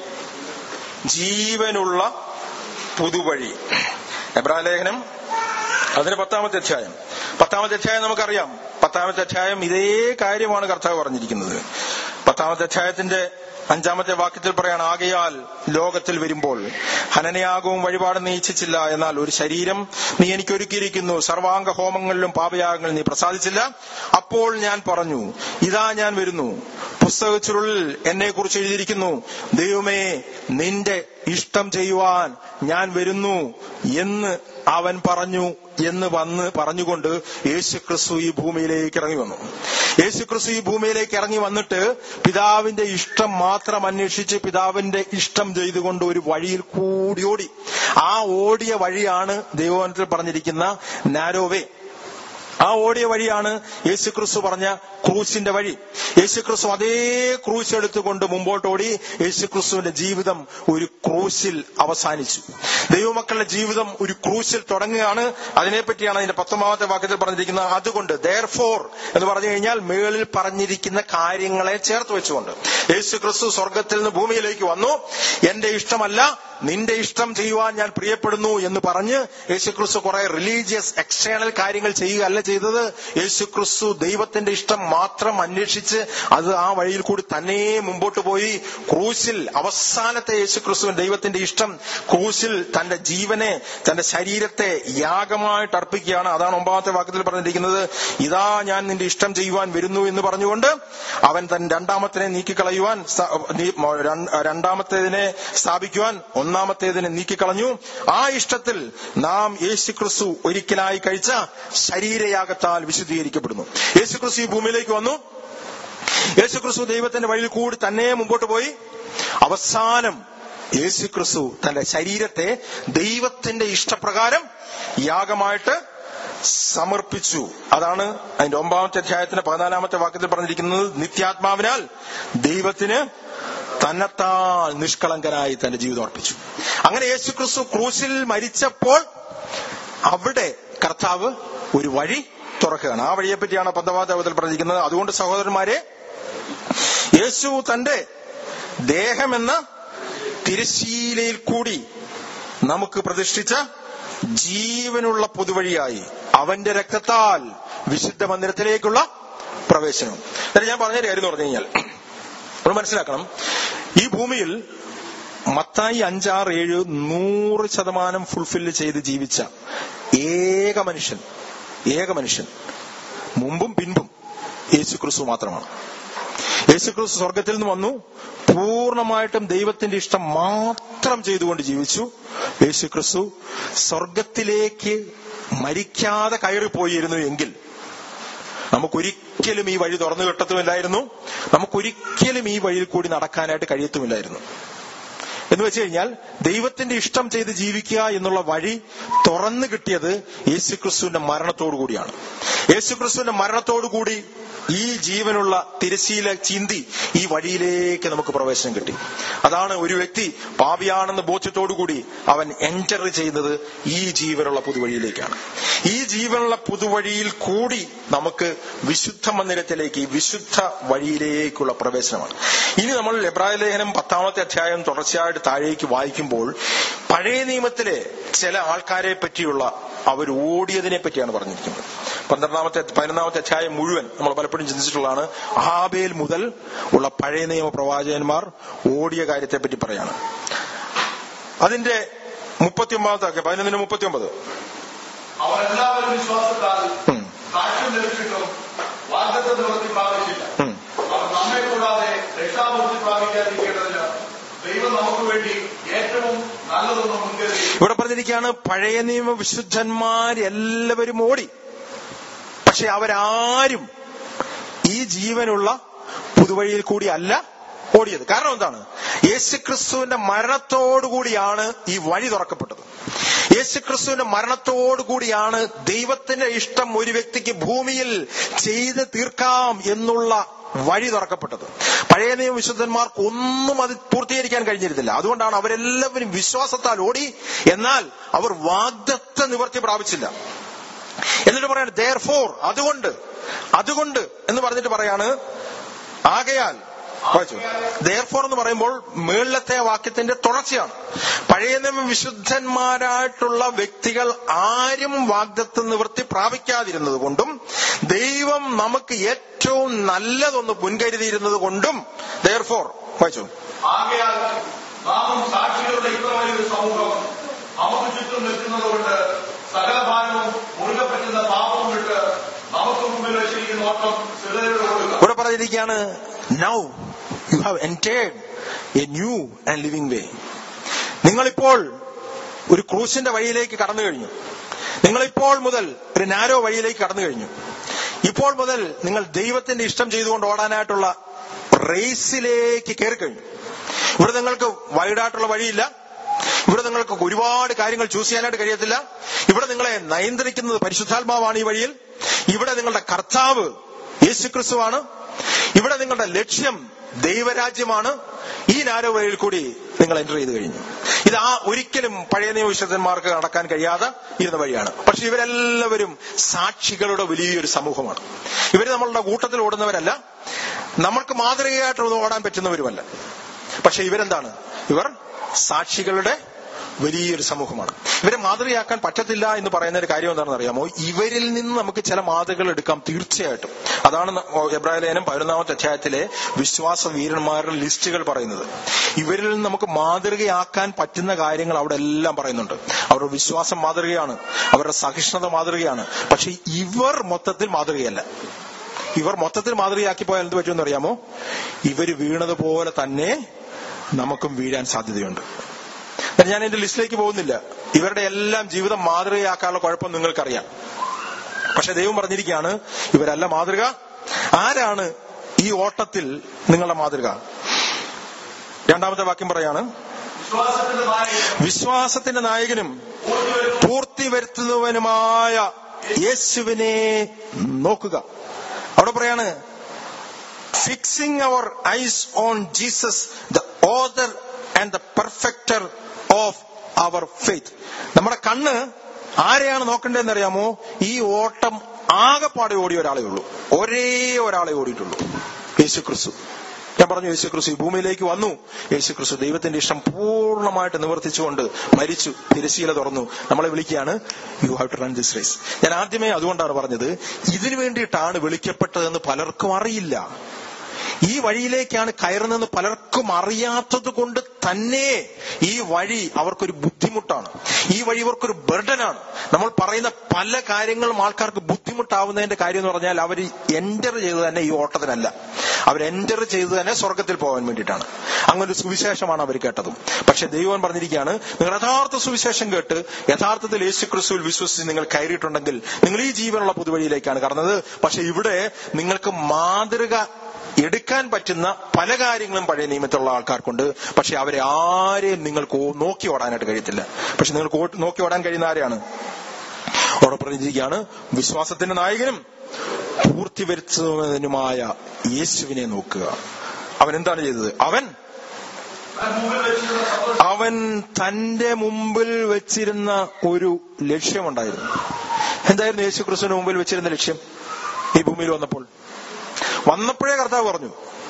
ജീവനുള്ള പുതുവഴി എബ്രാലേഖനം അതിന് പത്താമത്തെ അധ്യായം പത്താമത്തെ അധ്യായം നമുക്കറിയാം പത്താമത്തെ അധ്യായം ഇതേ കാര്യമാണ് കർത്താവ് പറഞ്ഞിരിക്കുന്നത് പത്താമത്തെ അധ്യായത്തിന്റെ അഞ്ചാമത്തെ വാക്യത്തിൽ പറയാണ് ആകയാൽ ലോകത്തിൽ വരുമ്പോൾ ഹനനയാഗവും വഴിപാടും നീ ഇച്ഛിച്ചില്ല എന്നാൽ ഒരു ശരീരം നീ എനിക്ക് ഒരുക്കിയിരിക്കുന്നു സർവാംഗ ഹോമങ്ങളിലും പാപയാഗങ്ങളിൽ നീ പ്രസാദിച്ചില്ല അപ്പോൾ ഞാൻ പറഞ്ഞു ഇതാ ഞാൻ വരുന്നു പുസ്തകത്തിനുള്ളിൽ എന്നെ കുറിച്ച് എഴുതിയിരിക്കുന്നു ദൈവമേ നിന്റെ ഇഷ്ടം ചെയ്യുവാൻ ഞാൻ വരുന്നു എന്ന് അവൻ പറഞ്ഞു എന്ന് വന്ന് പറഞ്ഞുകൊണ്ട് യേശു ക്രിസ്തു ഈ ഭൂമിയിലേക്ക് ഇറങ്ങി വന്നു യേശു ക്രിസ്തു ഈ ഭൂമിയിലേക്ക് ഇറങ്ങി വന്നിട്ട് പിതാവിന്റെ ഇഷ്ടം മാത്രം അന്വേഷിച്ച് പിതാവിന്റെ ഇഷ്ടം ചെയ്തുകൊണ്ട് ഒരു വഴിയിൽ കൂടി ഓടി ആ ഓടിയ വഴിയാണ് ദൈവവനത്തിൽ പറഞ്ഞിരിക്കുന്ന നാരോവേ ആ ഓടിയ വഴിയാണ് യേശു ക്രിസ്തു പറഞ്ഞ ക്രൂശിന്റെ വഴി യേശു ക്രിസ്തു അതേ ക്രൂശ് എടുത്തുകൊണ്ട് മുമ്പോട്ട് ഓടി യേശു ക്രിസ്തുവിന്റെ ജീവിതം ഒരു ക്രൂശിൽ അവസാനിച്ചു ദൈവമക്കളുടെ ജീവിതം ഒരു ക്രൂശിൽ തുടങ്ങുകയാണ് അതിനെപ്പറ്റിയാണ് അതിന്റെ പത്തൊമ്പതാമത്തെ വാക്യത്തിൽ പറഞ്ഞിരിക്കുന്നത് അതുകൊണ്ട് ദയർ ഫോർ എന്ന് പറഞ്ഞു കഴിഞ്ഞാൽ മേളിൽ പറഞ്ഞിരിക്കുന്ന കാര്യങ്ങളെ ചേർത്ത് വെച്ചുകൊണ്ട് യേശു ക്രിസ്തു സ്വർഗത്തിൽ നിന്ന് ഭൂമിയിലേക്ക് വന്നു എന്റെ ഇഷ്ടമല്ല നിന്റെ ഇഷ്ടം ചെയ്യുവാൻ ഞാൻ പ്രിയപ്പെടുന്നു എന്ന് പറഞ്ഞ് യേശുക്രിസ്തു കുറെ റിലീജിയസ് എക്സ്റ്റേണൽ കാര്യങ്ങൾ ചെയ്യുകയല്ല ചെയ്തത് യേശുക്രിസ്തു ദൈവത്തിന്റെ ഇഷ്ടം മാത്രം അന്വേഷിച്ച് അത് ആ വഴിയിൽ കൂടി തന്നെ മുമ്പോട്ട് പോയി ക്രൂശിൽ അവസാനത്തെ യേശുക്രിസ്തുവിൻ ദൈവത്തിന്റെ ഇഷ്ടം ക്രൂശിൽ തന്റെ ജീവനെ തന്റെ ശരീരത്തെ യാഗമായിട്ട് അർപ്പിക്കുകയാണ് അതാണ് ഒമ്പതാമത്തെ വാക്യത്തിൽ പറഞ്ഞിരിക്കുന്നത് ഇതാ ഞാൻ നിന്റെ ഇഷ്ടം ചെയ്യുവാൻ വരുന്നു എന്ന് പറഞ്ഞുകൊണ്ട് അവൻ തൻ രണ്ടാമത്തിനെ നീക്കിക്കളയുവാൻ സ- നീ- രൺ- രണ്ടാമത്തേതിനെ സ്ഥാപിക്കുവാൻ ഒന്നാമത്തേതിനെ നീക്കിക്കളഞ്ഞു ആ ഇഷ്ടത്തിൽ നാം യേശുക്രിസ്തു ഒരിക്കലായി കഴിച്ച ശരീരയാഗത്താൽ വിശുദ്ധീകരിക്കപ്പെടുന്നു യേശുക്രിസ്തു ഈ ഭൂമിയിലേക്ക് വന്നു യേശുക്രിസ്തു ദൈവത്തിന്റെ വഴിയിൽ കൂടി തന്നെ മുമ്പോട്ട് പോയി അവസാനം യേശുക്രിസ്തു തന്റെ ശരീരത്തെ ദൈവത്തിന്റെ ഇഷ്ടപ്രകാരം യാഗമായിട്ട് സമർപ്പിച്ചു അതാണ് അതിന്റെ ഒമ്പതാമത്തെ അധ്യായത്തിന്റെ പതിനാലാമത്തെ വാക്യത്തിൽ പറഞ്ഞിരിക്കുന്നത് നിത്യാത്മാവിനാൽ ദൈവത്തിന് തന്നെത്താൻ നിഷ്കളങ്കനായി തന്റെ ജീവിതം അർപ്പിച്ചു അങ്ങനെ യേശുക്രിസ്തു ക്രൂശിൽ മരിച്ചപ്പോൾ അവിടെ കർത്താവ് ഒരു വഴി തുറക്കുകയാണ് ആ വഴിയെ പറ്റിയാണ് പന്തവാദേവത്തിൽ പറഞ്ഞിരിക്കുന്നത് അതുകൊണ്ട് സഹോദരന്മാരെ യേശു തന്റെ ദേഹമെന്ന തിരശീലയിൽ കൂടി നമുക്ക് പ്രതിഷ്ഠിച്ച ജീവനുള്ള പൊതുവഴിയായി അവന്റെ രക്തത്താൽ വിശുദ്ധ മന്ദിരത്തിലേക്കുള്ള പ്രവേശനം എന്നിട്ട് ഞാൻ പറഞ്ഞ കാര്യം എന്ന് പറഞ്ഞു കഴിഞ്ഞാൽ നമ്മൾ മനസ്സിലാക്കണം ഈ ഭൂമിയിൽ മത്തായി അഞ്ചാറ് ഏഴ് നൂറ് ശതമാനം ഫുൾഫില്ല് ചെയ്ത് ജീവിച്ച ഏക മനുഷ്യൻ ഏക മനുഷ്യൻ മുമ്പും പിൻപും യേശു ക്രിസ്തു മാത്രമാണ് യേശു ക്രിസ്തു സ്വർഗത്തിൽ നിന്ന് വന്നു പൂർണ്ണമായിട്ടും ദൈവത്തിന്റെ ഇഷ്ടം മാത്രം ചെയ്തുകൊണ്ട് ജീവിച്ചു യേശു ക്രിസ്തു സ്വർഗത്തിലേക്ക് മരിക്കാതെ കയറിപ്പോയിരുന്നു എങ്കിൽ നമുക്കൊരിക്കലും ഈ വഴി തുറന്നു കിട്ടത്തുമില്ലായിരുന്നു നമുക്കൊരിക്കലും ഈ വഴിയിൽ കൂടി നടക്കാനായിട്ട് കഴിയത്തുമില്ലായിരുന്നു എന്ന് വെച്ച് കഴിഞ്ഞാൽ ദൈവത്തിന്റെ ഇഷ്ടം ചെയ്ത് ജീവിക്കുക എന്നുള്ള വഴി തുറന്നു കിട്ടിയത് യേശുക്രിസ്തുവിന്റെ മരണത്തോടു കൂടിയാണ് യേശുക്രിസ്തുവിന്റെ മരണത്തോടു കൂടി ഈ ജീവനുള്ള തിരശീല ചിന്തി ഈ വഴിയിലേക്ക് നമുക്ക് പ്രവേശനം കിട്ടി അതാണ് ഒരു വ്യക്തി പാപിയാണെന്ന് ബോധ്യത്തോടുകൂടി അവൻ എൻറ്റർ ചെയ്യുന്നത് ഈ ജീവനുള്ള പുതുവഴിയിലേക്കാണ് ഈ ജീവനുള്ള പുതുവഴിയിൽ കൂടി നമുക്ക് വിശുദ്ധ മന്ദിരത്തിലേക്ക് ഈ വിശുദ്ധ വഴിയിലേക്കുള്ള പ്രവേശനമാണ് ഇനി നമ്മൾ എബ്രായ ലേഖനം പത്താമത്തെ അധ്യായം തുടർച്ചയായിട്ട് താഴേക്ക് വായിക്കുമ്പോൾ പഴയ നിയമത്തിലെ ചില ആൾക്കാരെ പറ്റിയുള്ള അവർ ഓടിയതിനെ പറ്റിയാണ് പറഞ്ഞിരിക്കുന്നത് പന്ത്രണ്ടാമത്തെ പതിനൊന്നാമത്തെ അധ്യായം മുഴുവൻ നമ്മൾ പലപ്പോഴും ചിന്തിച്ചിട്ടുള്ളതാണ് ആബേൽ മുതൽ ഉള്ള പഴയ നിയമ പ്രവാചകന്മാർ ഓടിയ കാര്യത്തെ പറ്റി പറയാണ് അതിന്റെ മുപ്പത്തിയൊമ്പതാമത്തെ പതിനൊന്നിന് മുപ്പത്തിയൊമ്പത് അവർ എല്ലാവരും വിശ്വാസത്താൽ ഉം. സാക്ഷ്യം ലഭിച്ചിട്ടും വാഗ്ദത്ത നിവൃത്തി പ്രാപിച്ചില്ല ഉം. അവർ നമ്മെ കൂടാതെ രക്ഷാമൂർത്തി പ്രാപിക്കാതിരിക്കേണ്ടതിന് ദൈവം നമുക്ക് വേണ്ടി ഏറ്റവും നല്ലതൊന്നും മുൻകരുതി ഇവിടെ പറഞ്ഞിരിക്കുകയാണ് പഴയ നിയമ വിശുദ്ധന്മാരെല്ലാവരും ഓടി പക്ഷെ അവരാരും ഈ ജീവനുള്ള പുതുവഴിയിൽ കൂടി അല്ല ഓടിയത് കാരണം എന്താണ് യേശുക്രിസ്തുവിന്റെ മരണത്തോടുകൂടിയാണ് ഈ വഴി തുറക്കപ്പെട്ടത് യേശുക്രിസ്തുവിന്റെ മരണത്തോടുകൂടിയാണ് ദൈവത്തിന്റെ ഇഷ്ടം ഒരു വ്യക്തിക്ക് ഭൂമിയിൽ ചെയ്ത് തീർക്കാം എന്നുള്ള വഴി തുറക്കപ്പെട്ടത് പഴയ നിയമ വിശുദ്ധന്മാർക്ക് ഒന്നും അത് പൂർത്തീകരിക്കാൻ കഴിഞ്ഞിരുന്നില്ല അതുകൊണ്ടാണ് അവരെല്ലാവരും വിശ്വാസത്താൽ ഓടി എന്നാൽ അവർ വാഗ്ദത്ത നിവർത്തി പ്രാപിച്ചില്ല എന്നിട്ട് പറയാണ് ദയർ ഫോർ അതുകൊണ്ട് അതുകൊണ്ട് എന്ന് പറഞ്ഞിട്ട് പറയാണ് ആകയാൽ വായിച്ചു ദയർ ഫോർ എന്ന് പറയുമ്പോൾ മേളിലത്തെ വാക്യത്തിന്റെ തുടർച്ചയാണ് പഴയ നിയമ വിശുദ്ധന്മാരായിട്ടുള്ള വ്യക്തികൾ ആരും വാഗ്ദത്ത നിവൃത്തി പ്രാപിക്കാതിരുന്നത് കൊണ്ടും ദൈവം നമുക്ക് ഏറ്റവും നല്ലതൊന്ന് മുൻകരുതിയിരുന്നത് കൊണ്ടും ദയർ ഫോർ വായിച്ചു ആകയാൽ നാമും സാക്ഷികളുടെ ഇത്ര വലിയൊരു സമൂഹം നമുക്ക് ചുറ്റും നിൽക്കുന്നതുകൊണ്ട് സകല ഭാരവും മുറുകെ പറ്റുന്ന പാപവും വിട്ട് നമുക്ക് മുമ്പിൽ വെച്ചിരിക്കുന്ന ഓട്ടം സ്ഥിരതയോടെ കൊടുക്കുക ഇവിടെ പറഞ്ഞിരിക്കുകയാണ് now you have entered a new and living way നിങ്ങളിപ്പോൾ ഒരു ക്രൂശിന്റെ വഴിയിലേക്ക് കടന്നു കഴിഞ്ഞു നിങ്ങളിപ്പോൾ മുതൽ ഒരു നാരോ വഴിയിലേക്ക് കടന്നു കഴിഞ്ഞു ഇപ്പോൾ മുതൽ നിങ്ങൾ ദൈവത്തിന്റെ ഇഷ്ടം ചെയ്തുകൊണ്ട് ഓടാനായിട്ടുള്ള റേസിലേക്ക് കയറി കഴിഞ്ഞു ഇവിടെ നിങ്ങൾക്ക് വൈഡായിട്ടുള്ള വഴിയില്ല ഇവിടെ നിങ്ങൾക്ക് ഒരുപാട് കാര്യങ്ങൾ ചൂസ് ചെയ്യാനായിട്ട് കഴിയത്തില്ല ഇവിടെ നിങ്ങളെ നിയന്ത്രിക്കുന്നത് പരിശുദ്ധാത്മാവാണ് ഈ വഴിയിൽ ഇവിടെ നിങ്ങളുടെ കർത്താവ് യേശുക്രിസ്തുവാണ് ഇവിടെ നിങ്ങളുടെ ലക്ഷ്യം ദൈവരാജ്യമാണ് ഈ നാരോ വഴിയിൽ കൂടി നിങ്ങൾ എൻ്റർ ചെയ്ത് കഴിഞ്ഞു ഇത് ആ ഒരിക്കലും പഴയ നിയമവിശുദ്ധന്മാർക്ക് നടക്കാൻ കഴിയാതെ ഇരുന്ന വഴിയാണ് പക്ഷെ ഇവരെല്ലാവരും സാക്ഷികളുടെ വലിയൊരു സമൂഹമാണ് ഇവർ നമ്മളുടെ കൂട്ടത്തിൽ ഓടുന്നവരല്ല നമ്മൾക്ക് മാതൃകയായിട്ട് ഓടാൻ പറ്റുന്നവരുമല്ല പക്ഷെ ഇവരെന്താണ് ഇവർ സാക്ഷികളുടെ വലിയൊരു സമൂഹമാണ് ഇവരെ മാതൃകയാക്കാൻ പറ്റത്തില്ല എന്ന് പറയുന്ന ഒരു കാര്യം എന്താണെന്ന് അറിയാമോ ഇവരിൽ നിന്ന് നമുക്ക് ചില മാതൃകകൾ എടുക്കാം തീർച്ചയായിട്ടും അതാണ് എബ്രാഹിം ലേനം പതിനൊന്നാമത്തെ അധ്യായത്തിലെ വിശ്വാസ വീരന്മാരുടെ ലിസ്റ്റുകൾ പറയുന്നത് ഇവരിൽ നിന്ന് നമുക്ക് മാതൃകയാക്കാൻ പറ്റുന്ന കാര്യങ്ങൾ അവിടെ എല്ലാം പറയുന്നുണ്ട് അവരുടെ വിശ്വാസം മാതൃകയാണ് അവരുടെ സഹിഷ്ണുത മാതൃകയാണ് പക്ഷെ ഇവർ മൊത്തത്തിൽ മാതൃകയല്ല ഇവർ മൊത്തത്തിൽ മാതൃകയാക്കി പോയാൽ എന്ത് പറ്റുമെന്ന് അറിയാമോ ഇവര് വീണതുപോലെ തന്നെ നമുക്കും വീഴാൻ സാധ്യതയുണ്ട് എന്നാൽ ഞാൻ എന്റെ ലിസ്റ്റിലേക്ക് പോകുന്നില്ല ഇവരുടെ എല്ലാം ജീവിതം മാതൃകയാക്കാനുള്ള കുഴപ്പം നിങ്ങൾക്കറിയാം പക്ഷെ ദൈവം പറഞ്ഞിരിക്കുകയാണ് ഇവരല്ല മാതൃക ആരാണ് ഈ ഓട്ടത്തിൽ നിങ്ങളുടെ മാതൃക രണ്ടാമത്തെ വാക്യം പറയാണ് വിശ്വാസത്തിന്റെ നായകൻ വിശ്വാസത്തിന്റെ നായകനും പൂർത്തി വരുത്തുന്നവനുമായ യേശുവിനെ നോക്കുക അവിടെ പറയാണ് fixing our eyes on Jesus the author and the perfecter of our faith നമ്മുടെ കണ്ണ് ആരെയാണ് നോക്കേണ്ടതെന്ന് അറിയാമോ ഈ ഓട്ടം ആകെപ്പാടെ ഓടിയ ഒരാളെ ഉള്ളൂ ഒരേ ഒരാളെ ഓടിയിട്ടുള്ളൂ യേശു ക്രിസ്തു ഞാൻ പറഞ്ഞു യേശു ക്രിസ്തു ഈ ഭൂമിയിലേക്ക് വന്നു യേശു ക്രിസ്തു ദൈവത്തിന്റെ ഇഷ്ടം പൂർണ്ണമായിട്ട് നിവർത്തിച്ചുകൊണ്ട് മരിച്ചു തിരശീല തുറന്നു നമ്മളെ വിളിക്കുകയാണ് you have to run this race ഞാൻ ആദ്യമേ അതുകൊണ്ടാണ് പറഞ്ഞത് ഇതിനു വേണ്ടിയിട്ടാണ് വിളിക്കപ്പെട്ടതെന്ന് പലർക്കും അറിയില്ല ഈ വഴിയിലേക്കാണ് കയറുന്നതെന്ന് പലർക്കും അറിയാത്തത് കൊണ്ട് തന്നെ ഈ വഴി അവർക്കൊരു ബുദ്ധിമുട്ടാണ് ഈ വഴി ഇവർക്കൊരു ബർഡനാണ് നമ്മൾ പറയുന്ന പല കാര്യങ്ങളും ആൾക്കാർക്ക് ബുദ്ധിമുട്ടാവുന്നതിന്റെ കാര്യം എന്ന് പറഞ്ഞാൽ അവർ എൻറ്റർ ചെയ്ത് തന്നെ ഈ ഓട്ടത്തിനല്ല അവർ എൻറ്റർ ചെയ്ത് തന്നെ സ്വർഗത്തിൽ പോകാൻ വേണ്ടിയിട്ടാണ് അങ്ങനെ ഒരു സുവിശേഷമാണ് അവർ കേട്ടതും പക്ഷെ ദൈവം പറഞ്ഞിരിക്കുകയാണ് നിങ്ങൾ യഥാർത്ഥ സുവിശേഷം കേട്ട് യഥാർത്ഥത്തിൽ യേശു ക്രിസ്തുവിൽ വിശ്വസിച്ച് നിങ്ങൾ കയറിയിട്ടുണ്ടെങ്കിൽ നിങ്ങൾ ഈ ജീവനുള്ള പുതുവഴിയിലേക്കാണ് കടന്നത് പക്ഷെ ഇവിടെ നിങ്ങൾക്ക് മാതൃക എടുക്കാൻ പറ്റുന്ന പല കാര്യങ്ങളും പഴയ നിയമത്തിലുള്ള ആൾക്കാർക്കുണ്ട് പക്ഷെ അവരെ ആരെയും നിങ്ങൾക്ക് ഓ- നോക്കി ഓടാനായിട്ട് കഴിയത്തില്ല പക്ഷെ നിങ്ങൾക്ക് ഓ- നോക്കി ഓടാൻ കഴിയുന്ന ആരെയാണ് അവിടെ പറഞ്ഞിരിക്കുകയാണ് വിശ്വാസത്തിന്റെ നായകനും പൂർത്തി വരുത്തുന്നതിനുമായ യേശുവിനെ നോക്കുക അവൻ എന്താണ് ചെയ്തത് അവൻ മുമ്പിൽ വെച്ചിരുന്ന സന്തോഷം അവൻ തന്റെ മുമ്പിൽ വെച്ചിരുന്ന ഒരു ലക്ഷ്യമുണ്ടായിരുന്നു എന്തായിരുന്നു യേശു ക്രിസ്തുവിന് മുമ്പിൽ വെച്ചിരുന്ന ലക്ഷ്യം ഈ ഭൂമിയിൽ വന്നപ്പോൾ വന്നപ്പോഴേ കർത്താവ് പറഞ്ഞു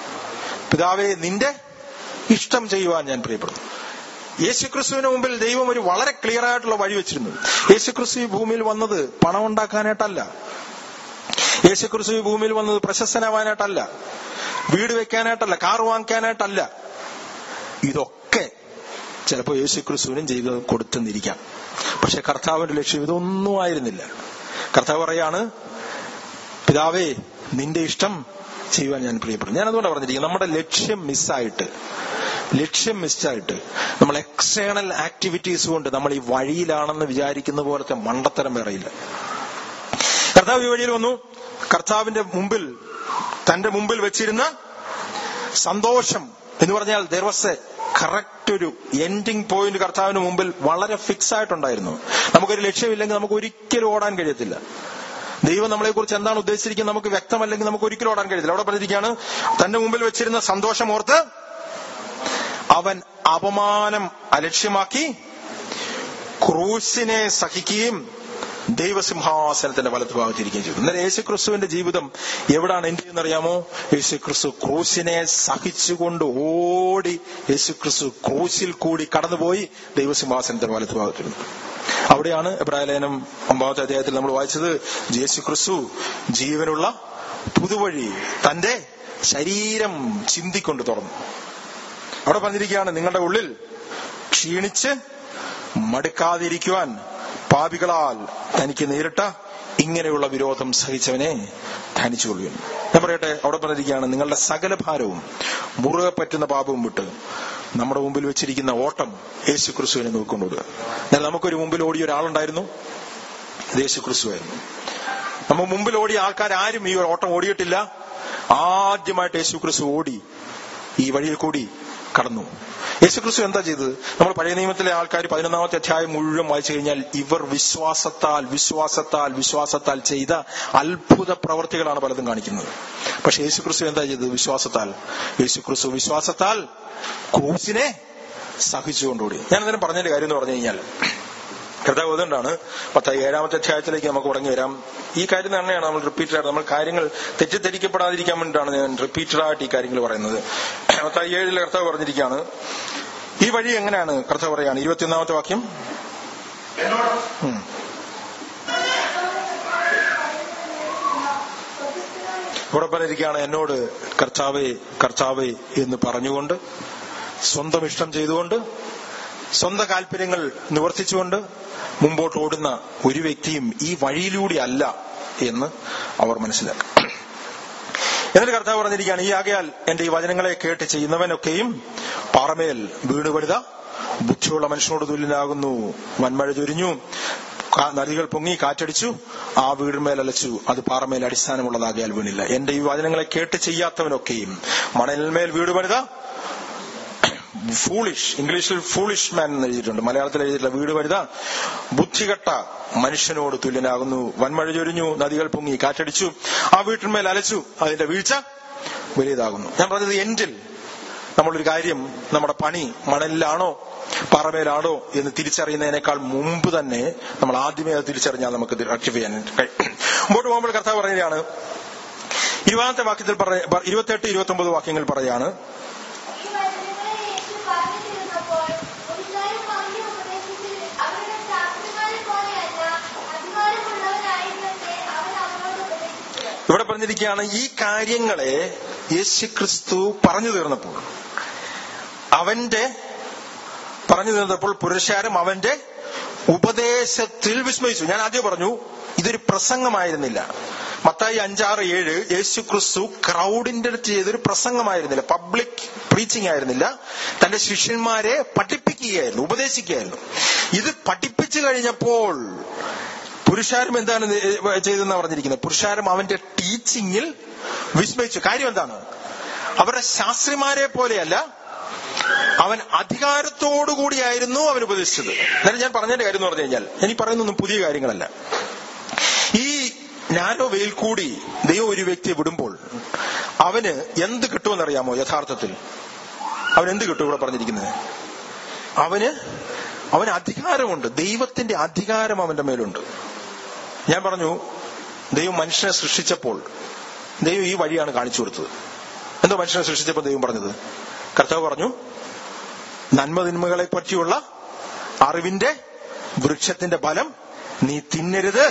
പിതാവേ നിന്റെ ഇഷ്ടം ചെയ്യുവാൻ ഞാൻ പ്രിയപ്പെടുന്നു യേശുക്രിസ്തുവിന് മുമ്പിൽ ദൈവം ഒരു വളരെ ക്ലിയർ ആയിട്ടുള്ള വഴി വെച്ചിരുന്നു യേശുക്രിസ്തു ഈ ഭൂമിയിൽ വന്നത് പണം ഉണ്ടാക്കാനായിട്ടല്ല യേശുക്രിസ്തു ഈ ഭൂമിയിൽ വന്നത് പ്രശസ്തനാവാനായിട്ടല്ല വീട് വെക്കാനായിട്ടല്ല കാർ വാങ്ങിക്കാനായിട്ടല്ല ഇതൊക്കെ ചിലപ്പോൾ യേശുക്രിസ്തുവിനും ചെയ്ത് കൊടുത്തെന്നിരിക്കാം പക്ഷെ കർത്താവിന്റെ ലക്ഷ്യം ഇതൊന്നും ആയിരുന്നില്ല കർത്താവ് പറയാണ് പിതാവേ നിന്റെ ഇഷ്ടം ചെയ്യുവാൻ ഞാൻ പ്രിയപ്പെടുന്നു ഞാൻ അതുകൊണ്ടാണ് പറഞ്ഞിരിക്കുന്നത് നമ്മുടെ ലക്ഷ്യം മിസ്സായിട്ട് ലക്ഷ്യം മിസ്സായിട്ട് നമ്മൾ എക്സ്റ്റേണൽ ആക്ടിവിറ്റീസ് കൊണ്ട് നമ്മൾ ഈ വഴിയിലാണെന്ന് വിചാരിക്കുന്ന പോലത്തെ മണ്ടത്തരം വേറെയില്ല കർത്താവ് ഈ വഴിയിൽ വന്നു കർത്താവിന്റെ മുമ്പിൽ തന്റെ മുമ്പിൽ വെച്ചിരുന്ന സന്തോഷം എന്ന് പറഞ്ഞാൽ ദർ വാസ് എ കറക്റ്റ് ഒരു എൻഡിങ് പോയിന്റ് കർത്താവിന് മുമ്പിൽ വളരെ ഫിക്സ് ആയിട്ടുണ്ടായിരുന്നു നമുക്കൊരു ലക്ഷ്യമില്ലെങ്കിൽ നമുക്ക് ഒരിക്കലും ഓടാൻ കഴിയത്തില്ല ദൈവം നമ്മളെ കുറിച്ച് എന്താണ് ഉദ്ദേശിച്ചിരിക്കുന്നത് നമുക്ക് വ്യക്തമല്ലെങ്കിൽ നമുക്ക് ഒരിക്കലും ഓടാൻ കഴിയത്തില്ല അവിടെ പറഞ്ഞിരിക്കുകയാണ് തന്റെ മുമ്പിൽ വെച്ചിരുന്ന സന്തോഷം ഓർത്ത് അവൻ അപമാനം അലക്ഷ്യമാക്കി ക്രൂശിനെ സഹിക്കുകയും ദൈവസിംഹാസനത്തിന്റെ വലത്ത് ഭാഗത്തിരിക്കുകയും ചെയ്തു എന്നാൽ യേശു ക്രിസ്തുവിന്റെ ജീവിതം എവിടാണ് എന്റെ എന്നറിയാമോ യേശു ക്രിസ്തു ക്രൂശിനെ സഹിച്ചുകൊണ്ട് ഓടി യേശു ക്രിസ്തു ക്രൂശിൽ കൂടി കടന്നുപോയി ദൈവസിംഹാസനത്തിന്റെ വലത്ത് ഭാഗത്തിരുന്നു അവിടെയാണ് എബ്രാഹിലേനം ഒമ്പതാമത്തെ അധ്യായത്തിൽ നമ്മൾ വായിച്ചത് യേശു ക്രിസ്തു ജീവനുള്ള പുതുവഴി തന്റെ ശരീരം ചിന്തിക്കൊണ്ട് തുറന്നു അവിടെ പറഞ്ഞിരിക്കുകയാണ് നിങ്ങളുടെ ഉള്ളിൽ ക്ഷീണിച്ച് മടുക്കാതിരിക്കുവാൻ പാപികളാൽ തനിക്ക് നേരിട്ട ഇങ്ങനെയുള്ള വിരോധം സഹിച്ചവനെ ധ്യാനിച്ചുകൊള്ളുകയും ഞാൻ പറയട്ടെ അവിടെ പറഞ്ഞിരിക്കുകയാണ് നിങ്ങളുടെ സകല ഭാരവും മുറുകെ പറ്റുന്ന പാപവും വിട്ട് നമ്മുടെ മുമ്പിൽ വെച്ചിരിക്കുന്ന ഓട്ടം യേശു ക്രിസ്തുവിനെ നോക്കൊണ്ടുവിടുക എന്നാൽ നമുക്കൊരു മുമ്പിൽ ഓടിയ ഒരാളുണ്ടായിരുന്നു അത് യേശു ക്രിസ്തുവായിരുന്നു നമ്മൾ മുമ്പിൽ ഓടിയ ആൾക്കാർ ആരും ഈ ഓട്ടം ഓടിയിട്ടില്ല ആദ്യമായിട്ട് യേശു ക്രിസ്തു ഓടി ഈ വഴിയിൽ കൂടി കടന്നു യേശുക്രിസ്തു എന്താ ചെയ്തത് നമ്മൾ പഴയ നിയമത്തിലെ ആൾക്കാർ പതിനൊന്നാമത്തെ അധ്യായം മുഴുവൻ വായിച്ചു കഴിഞ്ഞാൽ ഇവർ വിശ്വാസത്താൽ വിശ്വാസത്താൽ വിശ്വാസത്താൽ ചെയ്ത അത്ഭുത പ്രവർത്തികളാണ് പലതും കാണിക്കുന്നത് പക്ഷെ യേശുക്രിസ്തു എന്താ ചെയ്തത് വിശ്വാസത്താൽ യേശുക്രിസ്തു വിശ്വാസത്താൽ ക്രൂസിനെ സഹിച്ചുകൊണ്ടുകൂടി ഞാൻ അന്നേരം പറഞ്ഞതിന്റെ കാര്യം എന്ന് പറഞ്ഞു കഴിഞ്ഞാൽ കർത്താവ് അതുകൊണ്ടാണ് പത്തായി ഏഴാമത്തെ അധ്യായത്തിലേക്ക് നമുക്ക് മടങ്ങി വരാം ഈ കാര്യം തന്നെയാണ് നമ്മൾ റിപ്പീറ്റഡ് ആയിട്ട് നമ്മൾ കാര്യങ്ങൾ തെറ്റിദ്ധരിക്കപ്പെടാതിരിക്കാൻ വേണ്ടിയിട്ടാണ് ഞാൻ റിപ്പീറ്റഡ് ആയിട്ട് ഈ കാര്യങ്ങൾ പറയുന്നത് പത്തായി ഏഴിലെ കർത്താവ് പറഞ്ഞിരിക്കുകയാണ് ഈ വഴി എങ്ങനെയാണ് കർത്താവ് പറയാണ് ഇരുപത്തിയൊന്നാമത്തെ വാക്യം എന്നോട് ഉം. ഇവിടെ പറഞ്ഞിരിക്കുകയാണ് എന്നോട് കർത്താവേ കർത്താവേ എന്ന് പറഞ്ഞുകൊണ്ട് സ്വന്തം ഇഷ്ടം ചെയ്തുകൊണ്ട് സ്വന്തം താല്പര്യങ്ങൾ നിവർത്തിച്ചുകൊണ്ട് മുമ്പോട്ട് ഓടുന്ന ഒരു വ്യക്തിയും ഈ വഴിയിലൂടെ അല്ല എന്ന് അവർ മനസ്സിലാക്കും എന്നിട്ട് കർത്താവ് പറഞ്ഞിരിക്കുകയാണ് ഈ ആകയാൽ എന്റെ ഈ വചനങ്ങളെ കേട്ട് ചെയ്യുന്നവനൊക്കെയും പാറമേൽ വീണ് പണിത ബുദ്ധിയുള്ള മനുഷ്യനോട് തുല്യനാകുന്നു വൻമഴ ചൊരിഞ്ഞു കാ- നദികൾ പൊങ്ങി കാറ്റടിച്ചു ആ വീടിന്മേൽ അലച്ചു അത് പാറമേൽ അടിസ്ഥാനമുള്ളതാകിയാൽ വീണില്ല എന്റെ ഈ വചനങ്ങളെ കേട്ട് ചെയ്യാത്തവനൊക്കെയും മണലിന്മേൽ വീട് പണിത ഫൂളിഷ് ഇംഗ്ലീഷിൽ ഫൂളിഷ് മാൻ എന്ന് എഴുതിയിട്ടുണ്ട് മലയാളത്തിൽ എഴുതിയിട്ടില്ല വീട് വരുത ബുദ്ധികെട്ട മനുഷ്യനോട് തുല്യനാകുന്നു വൻമഴ ചൊരിഞ്ഞു നദികൾ പൊങ്ങി കാറ്റടിച്ചു ആ വീട്ടിന്മേൽ അലച്ചു അതിന്റെ വീഴ്ച വലിയതാകുന്നു ഞാൻ പറഞ്ഞത് എൻഡിൽ നമ്മളൊരു കാര്യം നമ്മുടെ പണി മണലിലാണോ പാറമേലാണോ എന്ന് തിരിച്ചറിയുന്നതിനേക്കാൾ മുമ്പ് തന്നെ നമ്മൾ ആദ്യമേ അത് തിരിച്ചറിഞ്ഞാൽ നമുക്ക് ഇത് അച്ചീവ് ചെയ്യാൻ കഴിയും മുമ്പോട്ട് പോകുമ്പോൾ കർത്താവ് പറയുകയാണ് ഇരുപതാമത്തെ വാക്യത്തിൽ പറയ ഇരുപത്തെട്ട് ഇരുപത്തി ഒമ്പത് വാക്യങ്ങൾ പറയാണ് ഈ വചനങ്ങളെ യേശു പറഞ്ഞിരുന്നപ്പോൾ പുരുഷാരും പറഞ്ഞു ഉപദേശിച്ച് അവരുടെ ശാസ്ത്രിമാരെ പോലെയല്ല അധികാരമുള്ളവരായിരുന്നേ അവൻ അവരോട് ഉപദേശിച്ചത് ഇവിടെ പറഞ്ഞിരിക്കുകയാണ് ഈ കാര്യങ്ങളെ യേശുക്രിസ്തു പറഞ്ഞു തീർന്നപ്പോൾ അവന്റെ പറഞ്ഞു തീർന്നപ്പോൾ പുരുഷാരം അവന്റെ ഉപദേശത്തിൽ വിസ്മയിച്ചു ഞാൻ ആദ്യം പറഞ്ഞു ഇതൊരു പ്രസംഗമായിരുന്നില്ല മത്തായി അഞ്ചാറ് ഏഴ് യേശു ക്രിസ്തു ക്രൗഡിന്റെ അടുത്ത് ചെയ്തൊരു പ്രസംഗമായിരുന്നില്ല പബ്ലിക് പ്രീച്ചിങ് ആയിരുന്നില്ല തന്റെ ശിഷ്യന്മാരെ പഠിപ്പിക്കുകയായിരുന്നു ഉപദേശിക്കുകയായിരുന്നു ഇത് പഠിപ്പിച്ചു കഴിഞ്ഞപ്പോൾ പുരുഷാരം എന്താണ് ചെയ്തെന്നാണ് പറഞ്ഞിരിക്കുന്നത് പുരുഷാരം അവന്റെ ടീച്ചിങ്ങിൽ വിസ്മയിച്ചു കാര്യം എന്താണ് അവരുടെ ശാസ്ത്രിമാരെ പോലെയല്ല അവൻ അധികാരത്തോടുകൂടിയായിരുന്നു അവൻ ഉപദേശിച്ചത് എന്നാലും ഞാൻ പറഞ്ഞതിന്റെ കാര്യം എന്ന് പറഞ്ഞു കഴിഞ്ഞാൽ ഞാൻ ഈ പറയുന്നൊന്നും പുതിയ കാര്യങ്ങളല്ല ഈ നാനോ വെയിൽ കൂടി ദൈവം ഒരു വ്യക്തിയെ വിടുമ്പോൾ അവന് എന്ത് കിട്ടുമെന്നറിയാമോ യഥാർത്ഥത്തിൽ അവൻ എന്ത് കിട്ടും ഇവിടെ പറഞ്ഞിരിക്കുന്നത് അവന് അവന് അധികാരമുണ്ട് ദൈവത്തിന്റെ അധികാരം അവന്റെ മേലുണ്ട് ഞാൻ പറഞ്ഞു ദൈവം മനുഷ്യനെ സൃഷ്ടിച്ചപ്പോൾ ദൈവം ഈ വഴിയാണ് കാണിച്ചു കൊടുത്തത് എന്തോ മനുഷ്യനെ സൃഷ്ടിച്ചപ്പോൾ ദൈവം പറഞ്ഞത് കർത്താവ് പറഞ്ഞു നന്മ തിന്മകളെ പറ്റിയുള്ള അറിവിന്റെ വൃക്ഷത്തിന്റെ ഫലം നീ തിന്നരുത്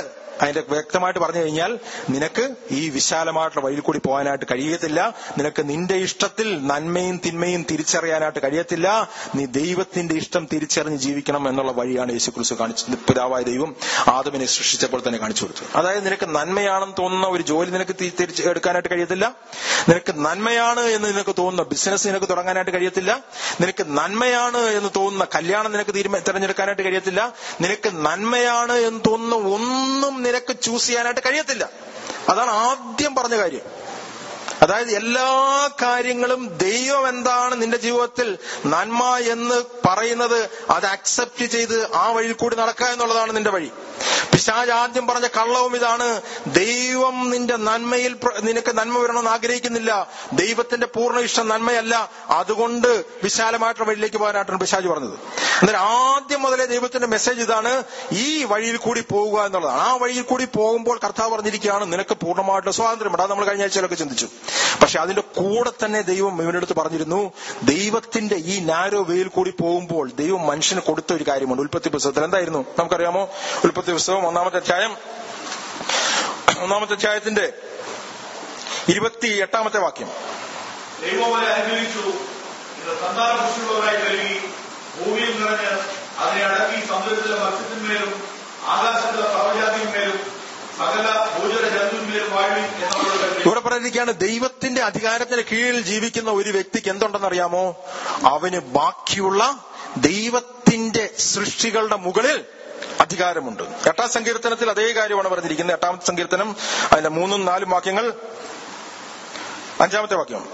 അതിന്റെ വ്യക്തമായിട്ട് പറഞ്ഞു കഴിഞ്ഞാൽ നിനക്ക് ഈ വിശാലമായിട്ടുള്ള വഴിയിൽ കൂടി പോകാനായിട്ട് കഴിയത്തില്ല നിനക്ക് നിന്റെ ഇഷ്ടത്തിൽ നന്മയും തിന്മയും തിരിച്ചറിയാനായിട്ട് കഴിയത്തില്ല നീ ദൈവത്തിന്റെ ഇഷ്ടം തിരിച്ചറിഞ്ഞ് ജീവിക്കണം എന്നുള്ള വഴിയാണ് യേശുക്രിസ്തു കാണിച്ചത് പിതാവായ ദൈവം ആദമിനെ സൃഷ്ടിച്ചപ്പോൾ തന്നെ കാണിച്ചു കൊടുത്തു അതായത് നിനക്ക് നന്മയാണെന്ന് തോന്നുന്ന ഒരു ജോലി നിനക്ക് തി- തിരിച്ച് എടുക്കാനായിട്ട് കഴിയത്തില്ല നിനക്ക് നന്മയാണ് എന്ന് നിനക്ക് തോന്നുന്ന ബിസിനസ് നിനക്ക് തുടങ്ങാനായിട്ട് കഴിയത്തില്ല നിനക്ക് നന്മയാണ് എന്ന് തോന്നുന്ന കല്യാണം നിനക്ക് തീരുമാ തിരഞ്ഞെടുക്കാനായിട്ട് കഴിയത്തില്ല നിനക്ക് നന്മയാണ് എന്ന് തോന്നുന്ന ഒന്നും നിനക്ക് ചൂസ് ചെയ്യാനായിട്ട് കഴിയത്തില്ല അതാണ് ആദ്യം പറഞ്ഞ കാര്യം അതായത് എല്ലാ കാര്യങ്ങളും ദൈവം എന്താണ് നിന്റെ ജീവിതത്തിൽ നന്മ എന്ന് പറയുന്നത് അത് അക്സെപ്റ്റ് ചെയ്ത് ആ വഴിയിൽ കൂടി നടക്കുക എന്നുള്ളതാണ് നിന്റെ വഴി പിശാജ് ആദ്യം പറഞ്ഞ കള്ളവും ഇതാണ് ദൈവം നിന്റെ നന്മയിൽ പ്ര- നിനക്ക് നന്മ വരണമെന്ന് ആഗ്രഹിക്കുന്നില്ല ദൈവത്തിന്റെ പൂർണ്ണ ഇഷ്ടം നന്മയല്ല അതുകൊണ്ട് വിശാലമായിട്ടുള്ള വഴിയിലേക്ക് പോകാനായിട്ടാണ് പിശാജ് പറഞ്ഞത് എന്നാൽ ആദ്യം മുതലേ ദൈവത്തിന്റെ മെസ്സേജ് ഇതാണ് ഈ വഴിയിൽ കൂടി പോകുക എന്നുള്ളതാണ് ആ വഴിയിൽ കൂടി പോകുമ്പോൾ കർത്താവ് പറഞ്ഞിരിക്കുകയാണ് നിനക്ക് പൂർണ്ണമായിട്ടുള്ള സ്വാതന്ത്ര്യമുണ്ട് അത് നമ്മൾ കഴിഞ്ഞ ആഴ്ചയിലൊക്കെ ചിന്തിച്ചു പക്ഷെ അതിന്റെ കൂടെ തന്നെ ദൈവം ഇവനടുത്ത് പറഞ്ഞിരുന്നു ദൈവത്തിന്റെ ഈ നാരോ വേയിൽ കൂടി പോകുമ്പോൾ ദൈവം മനുഷ്യന് കൊടുത്ത ഒരു കാര്യമുണ്ട് ഉൽപ്പത്തി പുസ്തകത്തിൽ എന്തായിരുന്നു നമുക്കറിയാമോ ഉൽപ്പത്തി പുസ്തകം ഒന്നാമത്തെ അധ്യായം ഒന്നാമത്തെ അധ്യായത്തിന്റെ ഇരുപത്തി എട്ടാമത്തെ വാക്യം ദൈവം അവരെ അനുഗ്രഹിച്ചു ഇത് സന്താന പുഷ്ടിയുള്ളവരായി കഴുകി ഭൂമിയിൽ നിറഞ്ഞ് അതിനെ അടക്കി സമുദ്രത്തിലെ മത്സ്യത്തിന്മേലും ആകാശത്തിലെ സർവജാതിന്മേലും സകല ഭൂചര ജന്തുവിന്മേലും വാഴി എന്നുള്ളത് കരുതി ഇവിടെ പറഞ്ഞിരിക്കുകയാണ് ദൈവത്തിന്റെ അധികാരത്തിന് കീഴിൽ ജീവിക്കുന്ന ഒരു വ്യക്തിക്ക് എന്തുണ്ടെന്നറിയാമോ അവന് ബാക്കിയുള്ള ദൈവത്തിന്റെ സൃഷ്ടികളുടെ മുകളിൽ അധികാരമുണ്ട് എട്ടാം സങ്കീർത്തനത്തിൽ അതേ കാര്യമാണ് പറഞ്ഞിരിക്കുന്നത് എട്ടാമത്തെ സങ്കീർത്തനം അതിന്റെ മൂന്നും നാലും വാക്യങ്ങൾ അഞ്ചാമത്തെ വാക്യം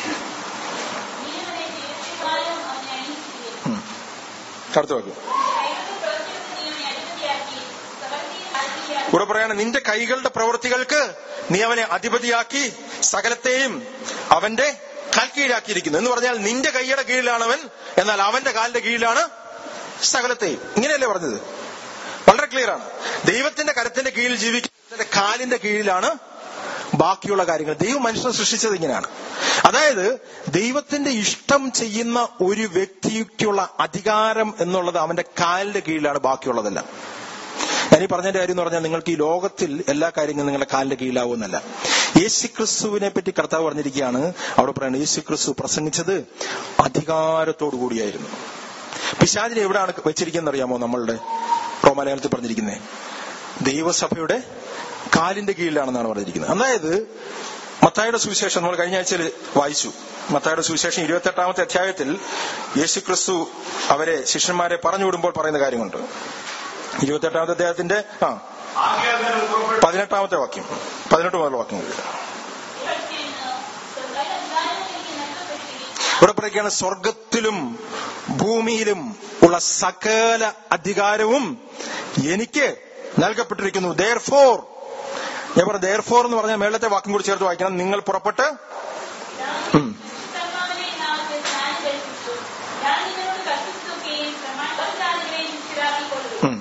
ഉം. അടുത്ത വാക്യം ഇവിടെ പറയാണ് നിന്റെ കൈകളുടെ പ്രവൃത്തികൾക്ക് നീ അവനെ അധിപതിയാക്കി സകലത്തെയും അവന്റെ കാൽ കീഴാക്കിയിരിക്കുന്നു എന്ന് പറഞ്ഞാൽ നിന്റെ കൈയുടെ കീഴിലാണ് അവൻ എന്നാൽ അവന്റെ കാലിന്റെ കീഴിലാണ് സകലത്തെയും ഇങ്ങനെയല്ലേ പറഞ്ഞത് വളരെ ക്ലിയർ ആണ് ദൈവത്തിന്റെ കരത്തിന്റെ കീഴിൽ ജീവിക്കുന്നതിന്റെ കാലിന്റെ കീഴിലാണ് ബാക്കിയുള്ള കാര്യങ്ങൾ ദൈവം മനുഷ്യനെ സൃഷ്ടിച്ചത് ഇങ്ങനെയാണ് അതായത് ദൈവത്തിന്റെ ഇഷ്ടം ചെയ്യുന്ന ഒരു വ്യക്തിക്കുള്ള അധികാരം എന്നുള്ളത് അവന്റെ കാലിന്റെ കീഴിലാണ് ബാക്കിയുള്ളതെല്ലാം ഞാൻ ഈ പറഞ്ഞതിന്റെ കാര്യം എന്ന് പറഞ്ഞാൽ നിങ്ങൾക്ക് ഈ ലോകത്തിൽ എല്ലാ കാര്യങ്ങളും നിങ്ങളുടെ കാലിന്റെ കീഴിലാവുമെന്നല്ല യേശുക്രിസ്തുവിനെ പറ്റി കർത്താവ് പറഞ്ഞിരിക്കുകയാണ് അവിടെ പറയുന്നത് യേശുക്രിസ്തു പ്രസംഗിച്ചത് അധികാരത്തോടു കൂടിയായിരുന്നു പിശാചിനെ എവിടെയാണ് വെച്ചിരിക്കുന്നത് അറിയാമോ നമ്മളുടെ റോമാലയത്തിൽ പറഞ്ഞിരിക്കുന്നത് ദൈവസഭയുടെ കാലിന്റെ കീഴിലാണെന്നാണ് പറഞ്ഞിരിക്കുന്നത് അതായത് മത്തായുടെ സുവിശേഷം നമ്മൾ കഴിഞ്ഞ ആഴ്ചയിൽ വായിച്ചു മത്തായുടെ സുവിശേഷം ഇരുപത്തെട്ടാമത്തെ അധ്യായത്തിൽ യേശുക്രിസ്തു അവരെ ശിഷ്യന്മാരെ പറഞ്ഞു വിടുമ്പോൾ പറയുന്ന കാര്യമുണ്ട് ഇരുപത്തെട്ടാമത്തെ അധ്യായത്തിന്റെ ആ ആകയാൽ നിങ്ങൾ പുറപ്പെട്ടു പതിനെട്ടാമത്തെ വാക്യം പതിനെട്ട് മുതലുള്ള വാക്യങ്ങൾ ഇവിടെ പറയുകയാണ് സ്വർഗത്തിലും ഭൂമിയിലും ഉള്ള സകല അധികാരവും എനിക്ക് നൽകപ്പെട്ടിരിക്കുന്നു ദയർ ഫോർ ഞാൻ പറഞ്ഞു ദയർ ഫോർ എന്ന് പറഞ്ഞാൽ മേളത്തെ വാക്കും കൂടി ചേർത്ത് വായിക്കണം നിങ്ങൾ പുറപ്പെട്ട് ഉം. ഉം.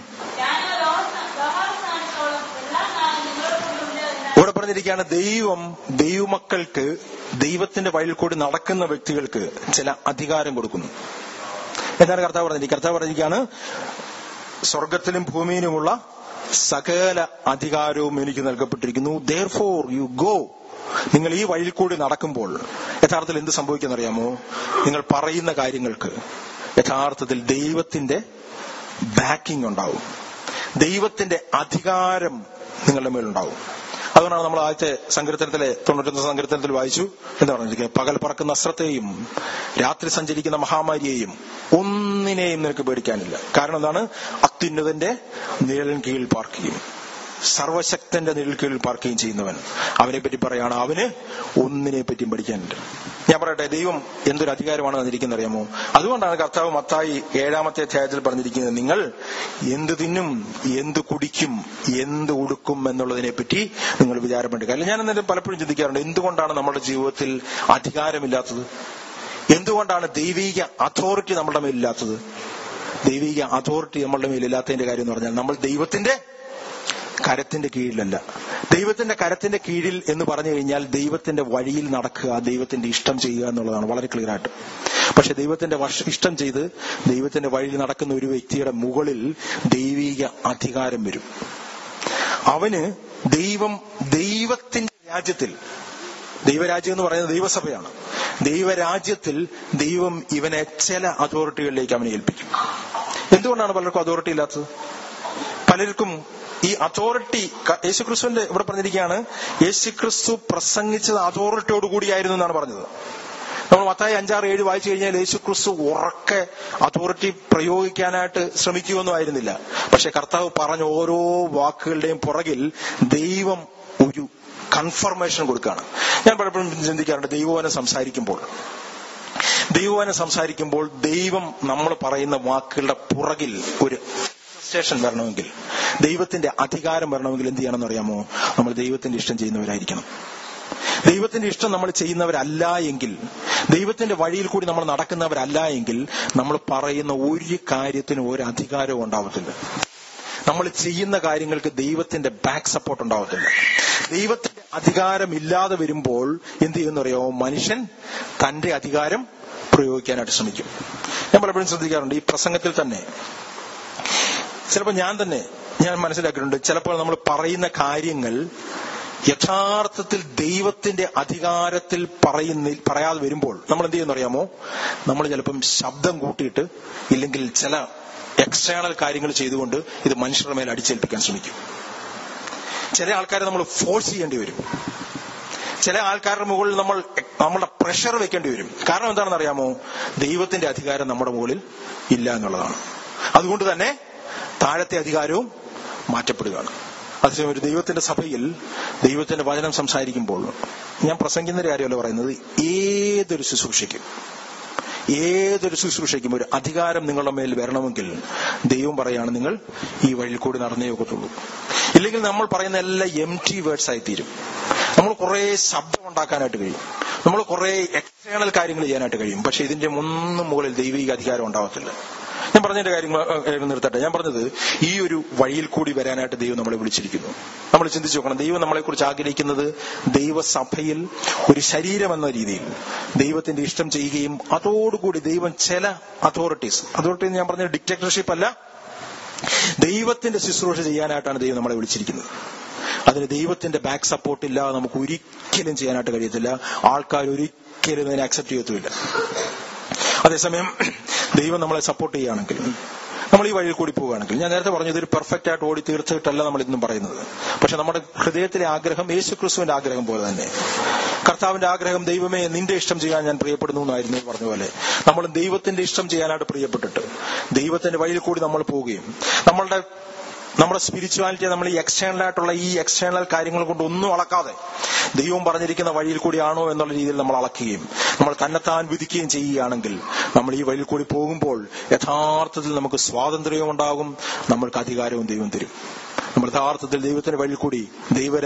ഇവിടെ പറഞ്ഞിരിക്കുകയാണ് ദൈവം ദൈവമക്കൾക്ക് ദൈവത്തിന്റെ വഴിയിൽ കൂടി നടക്കുന്ന വ്യക്തികൾക്ക് ചില അധികാരം കൊടുക്കുന്നു എന്താണ് കർത്താവ് പറഞ്ഞിരിക്കുന്നത് കർത്താവ് പറഞ്ഞിരിക്കുകയാണ് സ്വർഗത്തിലും ഭൂമിയിലുമുള്ള സകല അധികാരവും എനിക്ക് നൽകപ്പെട്ടിരിക്കുന്നു ദർ ഫോർ യു ഗോ നിങ്ങൾ ഈ വഴിയിൽ കൂടി നടക്കുമ്പോൾ യഥാർത്ഥത്തിൽ എന്ത് സംഭവിക്കുന്നറിയാമോ നിങ്ങൾ പറയുന്ന കാര്യങ്ങൾക്ക് യഥാർത്ഥത്തിൽ ദൈവത്തിന്റെ ബാക്കിംഗ് ഉണ്ടാവും ദൈവത്തിന്റെ അധികാരം നിങ്ങളുടെ മേലുണ്ടാവും അതുകൊണ്ടാണ് നമ്മൾ ആദ്യത്തെ സങ്കീർത്തനത്തിലെ തൊണ്ണൂറ്റൊന്ന് സങ്കീർത്തനത്തിൽ വായിച്ചു എന്ന് പറഞ്ഞിരിക്കുന്നത് പകൽ പറക്കുന്ന അസ്ത്രത്തെയും രാത്രി സഞ്ചരിക്കുന്ന മഹാമാരിയെയും ഒന്നിനെയും നിനക്ക് പേടിക്കാനില്ല കാരണം എന്താണ് അത്യുന്നതന്റെ നിഴലിൻ കീഴിൽ പാർക്കുകയും സർവശക്തന്റെ നിഴൽ കീഴിൽ പാർക്കുകയും ചെയ്യുന്നവൻ അവനെ പറ്റി പറയാണ് അവന് ഒന്നിനെ പറ്റിയും പഠിക്കാനുണ്ട് ഞാൻ പറയട്ടെ ദൈവം എന്തൊരു അധികാരമാണ് തന്നിരിക്കുന്നത് അറിയാമോ അതുകൊണ്ടാണ് കർത്താവ് മത്തായി ഏഴാമത്തെ അധ്യായത്തിൽ പറഞ്ഞിരിക്കുന്നത് നിങ്ങൾ എന്ത് തിന്നും എന്ത് കുടിക്കും എന്ത് ഉടുക്കും എന്നുള്ളതിനെ പറ്റി നിങ്ങൾ വിചാരപ്പെട്ട് കാര്യം ഞാൻ എന്നിട്ട് പലപ്പോഴും ചിന്തിക്കാറുണ്ട് എന്തുകൊണ്ടാണ് നമ്മുടെ ജീവിതത്തിൽ അധികാരമില്ലാത്തത് എന്തുകൊണ്ടാണ് ദൈവിക അതോറിറ്റി നമ്മുടെ മേലില്ലാത്തത് ദൈവിക അതോറിറ്റി നമ്മളുടെ മേലില്ലാത്തതിന്റെ കാര്യം എന്ന് പറഞ്ഞാൽ നമ്മൾ ദൈവത്തിന്റെ കരത്തിന്റെ കീഴിലല്ല ദൈവത്തിന്റെ കരത്തിന്റെ കീഴിൽ എന്ന് പറഞ്ഞു കഴിഞ്ഞാൽ ദൈവത്തിന്റെ വഴിയിൽ നടക്കുക ദൈവത്തിന്റെ ഇഷ്ടം ചെയ്യുക എന്നുള്ളതാണ് വളരെ ക്ലിയർ ആയിട്ട് പക്ഷെ ദൈവത്തിന്റെ വശ- ഇഷ്ടം ചെയ്ത് ദൈവത്തിന്റെ വഴിയിൽ നടക്കുന്ന ഒരു വ്യക്തിയുടെ മുകളിൽ ദൈവിക അധികാരം വരും അവന് ദൈവം ദൈവത്തിന്റെ രാജ്യത്തിൽ ദൈവരാജ്യം എന്ന് പറയുന്നത് ദൈവസഭയാണ് ദൈവരാജ്യത്തിൽ ദൈവം ഇവനെ ചില അതോറിറ്റികളിലേക്ക് അവനെ ഏൽപ്പിക്കും എന്തുകൊണ്ടാണ് പലർക്കും അതോറിറ്റി ഇല്ലാത്തത് പലർക്കും ഈ അതോറിറ്റി ക- യേശുക്രിസ്തുവിന്റെ ഇവിടെ പറഞ്ഞിരിക്കുകയാണ് യേശുക്രിസ്തു പ്രസംഗിച്ചത് അതോറിറ്റിയോട് കൂടിയായിരുന്നു എന്നാണ് പറഞ്ഞത് നമ്മൾ മത്തായി അഞ്ചാറ് ഏഴ് വായിച്ചു കഴിഞ്ഞാൽ യേശുക്രിസ്തു ഉറക്കെ അതോറിറ്റി പ്രയോഗിക്കാനായിട്ട് ശ്രമിക്കുമെന്നും ആയിരുന്നില്ല പക്ഷെ കർത്താവ് പറഞ്ഞ ഓരോ വാക്കുകളുടെയും പുറകിൽ ദൈവം ഒരു കൺഫർമേഷൻ കൊടുക്കുകയാണ് ഞാൻ പലപ്പോഴും ചിന്തിക്കാറുണ്ട് ദൈവവനം സംസാരിക്കുമ്പോൾ ദൈവവനം സംസാരിക്കുമ്പോൾ ദൈവം നമ്മൾ പറയുന്ന വാക്കുകളുടെ പുറകിൽ ഒരു സ്റ്റേഷൻ വരണമെങ്കിൽ ദൈവത്തിന്റെ അധികാരം വരണമെങ്കിൽ എന്ത് ചെയ്യണമെന്ന് അറിയാമോ നമ്മൾ ദൈവത്തിന്റെ ഇഷ്ടം ചെയ്യുന്നവരായിരിക്കണം ദൈവത്തിന്റെ ഇഷ്ടം നമ്മൾ ചെയ്യുന്നവരല്ല എങ്കിൽ ദൈവത്തിന്റെ വഴിയിൽ കൂടി നമ്മൾ നടക്കുന്നവരല്ല എങ്കിൽ നമ്മൾ പറയുന്ന ഒരു കാര്യത്തിനും ഒരു അധികാരവും ഉണ്ടാവത്തില്ല നമ്മൾ ചെയ്യുന്ന കാര്യങ്ങൾക്ക് ദൈവത്തിന്റെ ബാക്ക് സപ്പോർട്ട് ഉണ്ടാവത്തില്ല ദൈവത്തിന്റെ അധികാരം ഇല്ലാതെ വരുമ്പോൾ എന്ത് ചെയ്യുമെന്ന് അറിയാമോ മനുഷ്യൻ തന്റെ അധികാരം പ്രയോഗിക്കാനായിട്ട് ശ്രമിക്കും ഞാൻ പലപ്പോഴും ശ്രദ്ധിക്കാറുണ്ട് ഈ പ്രസംഗത്തിൽ തന്നെ ചിലപ്പോൾ ഞാൻ തന്നെ ഞാൻ മനസ്സിലാക്കിയിട്ടുണ്ട് ചിലപ്പോൾ നമ്മൾ പറയുന്ന കാര്യങ്ങൾ യഥാർത്ഥത്തിൽ ദൈവത്തിന്റെ അധികാരത്തിൽ പറയുന്ന പറയാതെ വരുമ്പോൾ നമ്മൾ എന്ത് ചെയ്യുന്ന അറിയാമോ നമ്മൾ ചിലപ്പം ശബ്ദം കൂട്ടിയിട്ട് ഇല്ലെങ്കിൽ ചില എക്സ്റ്റേണൽ കാര്യങ്ങൾ ചെയ്തുകൊണ്ട് ഇത് മനുഷ്യരുടെ മേൽ അടിച്ചേൽപ്പിക്കാൻ ശ്രമിക്കും ചില ആൾക്കാരെ നമ്മൾ ഫോഴ്സ് ചെയ്യേണ്ടി വരും ചില ആൾക്കാരുടെ മുകളിൽ നമ്മൾ നമ്മളുടെ പ്രഷർ വെക്കേണ്ടി വരും കാരണം എന്താണെന്ന് അറിയാമോ ദൈവത്തിന്റെ അധികാരം നമ്മുടെ മുകളിൽ ഇല്ല എന്നുള്ളതാണ് അതുകൊണ്ട് തന്നെ താഴത്തെ അധികാരവും മാറ്റപ്പെടുകയാണ് അതേസമയം ഒരു ദൈവത്തിന്റെ സഭയിൽ ദൈവത്തിന്റെ വചനം സംസാരിക്കുമ്പോൾ ഞാൻ പ്രസംഗിക്കുന്ന കാര്യമല്ല പറയുന്നത് ഏതൊരു ശുശ്രൂഷയ്ക്കും ഏതൊരു ശുശ്രൂഷയ്ക്കും ഒരു അധികാരം നിങ്ങളുടെ മേൽ വരണമെങ്കിൽ ദൈവം പറയാണ് നിങ്ങൾ ഈ വഴിയിൽ കൂടി നടന്നേ ഒക്കത്തുള്ളൂ ഇല്ലെങ്കിൽ നമ്മൾ പറയുന്ന എല്ലാം എം ടി വേർഡ്സ് ആയി തീരും നമ്മൾ കുറെ ശബ്ദം ഉണ്ടാക്കാനായിട്ട് കഴിയും നമ്മൾ കുറെ എക്സ്റ്റേണൽ കാര്യങ്ങൾ ചെയ്യാനായിട്ട് കഴിയും പക്ഷെ ഇതിന്റെ ഒന്നും മുകളിൽ ദൈവിക അധികാരം ഉണ്ടാവത്തില്ല ഞാൻ പറഞ്ഞതിന്റെ കാര്യങ്ങൾ ഏഹ്, ഏഹ്, നിർത്തട്ടെ ഞാൻ പറഞ്ഞത് ഈ ഒരു വഴിയിൽ കൂടി വരാനായിട്ട് ദൈവം നമ്മളെ വിളിച്ചിരിക്കുന്നു നമ്മൾ ചിന്തിച്ചു നോക്കണം ദൈവം നമ്മളെക്കുറിച്ച് ആഗ്രഹിക്കുന്നത് ദൈവസഭയിൽ ഒരു ശരീരം എന്ന രീതിയിൽ ദൈവത്തിന്റെ ഇഷ്ടം ചെയ്യുകയും അതോടുകൂടി ദൈവം ചില അതോറിറ്റീസ് അതോറിറ്റി ഞാൻ പറഞ്ഞ ഡിക്റ്റേറ്റർഷിപ്പ് അല്ല ദൈവത്തിന്റെ ശുശ്രൂഷ ചെയ്യാനായിട്ടാണ് ദൈവം നമ്മളെ വിളിച്ചിരിക്കുന്നത് അതിന് ദൈവത്തിന്റെ ബാക്ക് സപ്പോർട്ട് ഇല്ലാതെ നമുക്ക് ഒരിക്കലും ചെയ്യാനായിട്ട് കഴിയത്തില്ല ആൾക്കാർ ഒരിക്കലും അതിനെ അക്സെപ്റ്റ് ചെയ്യത്തുമില്ല അതേസമയം ദൈവം നമ്മളെ സപ്പോർട്ട് ചെയ്യുകയാണെങ്കിൽ നമ്മൾ ഈ വഴിയിൽ കൂടി പോവുകയാണെങ്കിൽ ഞാൻ നേരത്തെ പറഞ്ഞു ഇതൊരു പെർഫെക്റ്റ് ആയിട്ട് ഓടി തീർച്ചയായിട്ടല്ല നമ്മൾ ഇന്നും പറയുന്നത് പക്ഷെ നമ്മുടെ ഹൃദയത്തിലെ ആഗ്രഹം യേശു ക്രിസ്തുവിന്റെ ആഗ്രഹം പോലെ തന്നെ കർത്താവിന്റെ ആഗ്രഹം ദൈവമേ നിന്റെ ഇഷ്ടം ചെയ്യാൻ ഞാൻ പ്രിയപ്പെടുന്നു എന്നായിരുന്നു പറഞ്ഞ പോലെ നമ്മൾ ദൈവത്തിന്റെ ഇഷ്ടം ചെയ്യാനായിട്ട് പ്രിയപ്പെട്ടിട്ട് ദൈവത്തിന്റെ വഴിയിൽ കൂടി നമ്മൾ പോവുകയും നമ്മളുടെ നമ്മുടെ സ്പിരിച്വാലിറ്റിയെ നമ്മൾ ഈ എക്സ്റ്റേണൽ ആയിട്ടുള്ള ഈ എക്സ്റ്റേണൽ കാര്യങ്ങൾ കൊണ്ട് ഒന്നും അളക്കാതെ ദൈവം പറഞ്ഞിരിക്കുന്ന വഴിയിൽ കൂടിയാണോ എന്നുള്ള രീതിയിൽ നമ്മൾ അളക്കുകയും നമ്മൾ തന്നെത്താൻ വിധിക്കുകയും ചെയ്യുകയാണെങ്കിൽ നമ്മൾ ഈ വഴിയിൽ കൂടി പോകുമ്പോൾ യഥാർത്ഥത്തിൽ നമുക്ക് സ്വാതന്ത്ര്യവും ഉണ്ടാകും നമ്മൾക്ക് അധികാരവും ദൈവം തരും നമ്മൾ യഥാർത്ഥത്തിൽ ദൈവത്തിന്റെ വഴിയിൽ കൂടി ദൈവ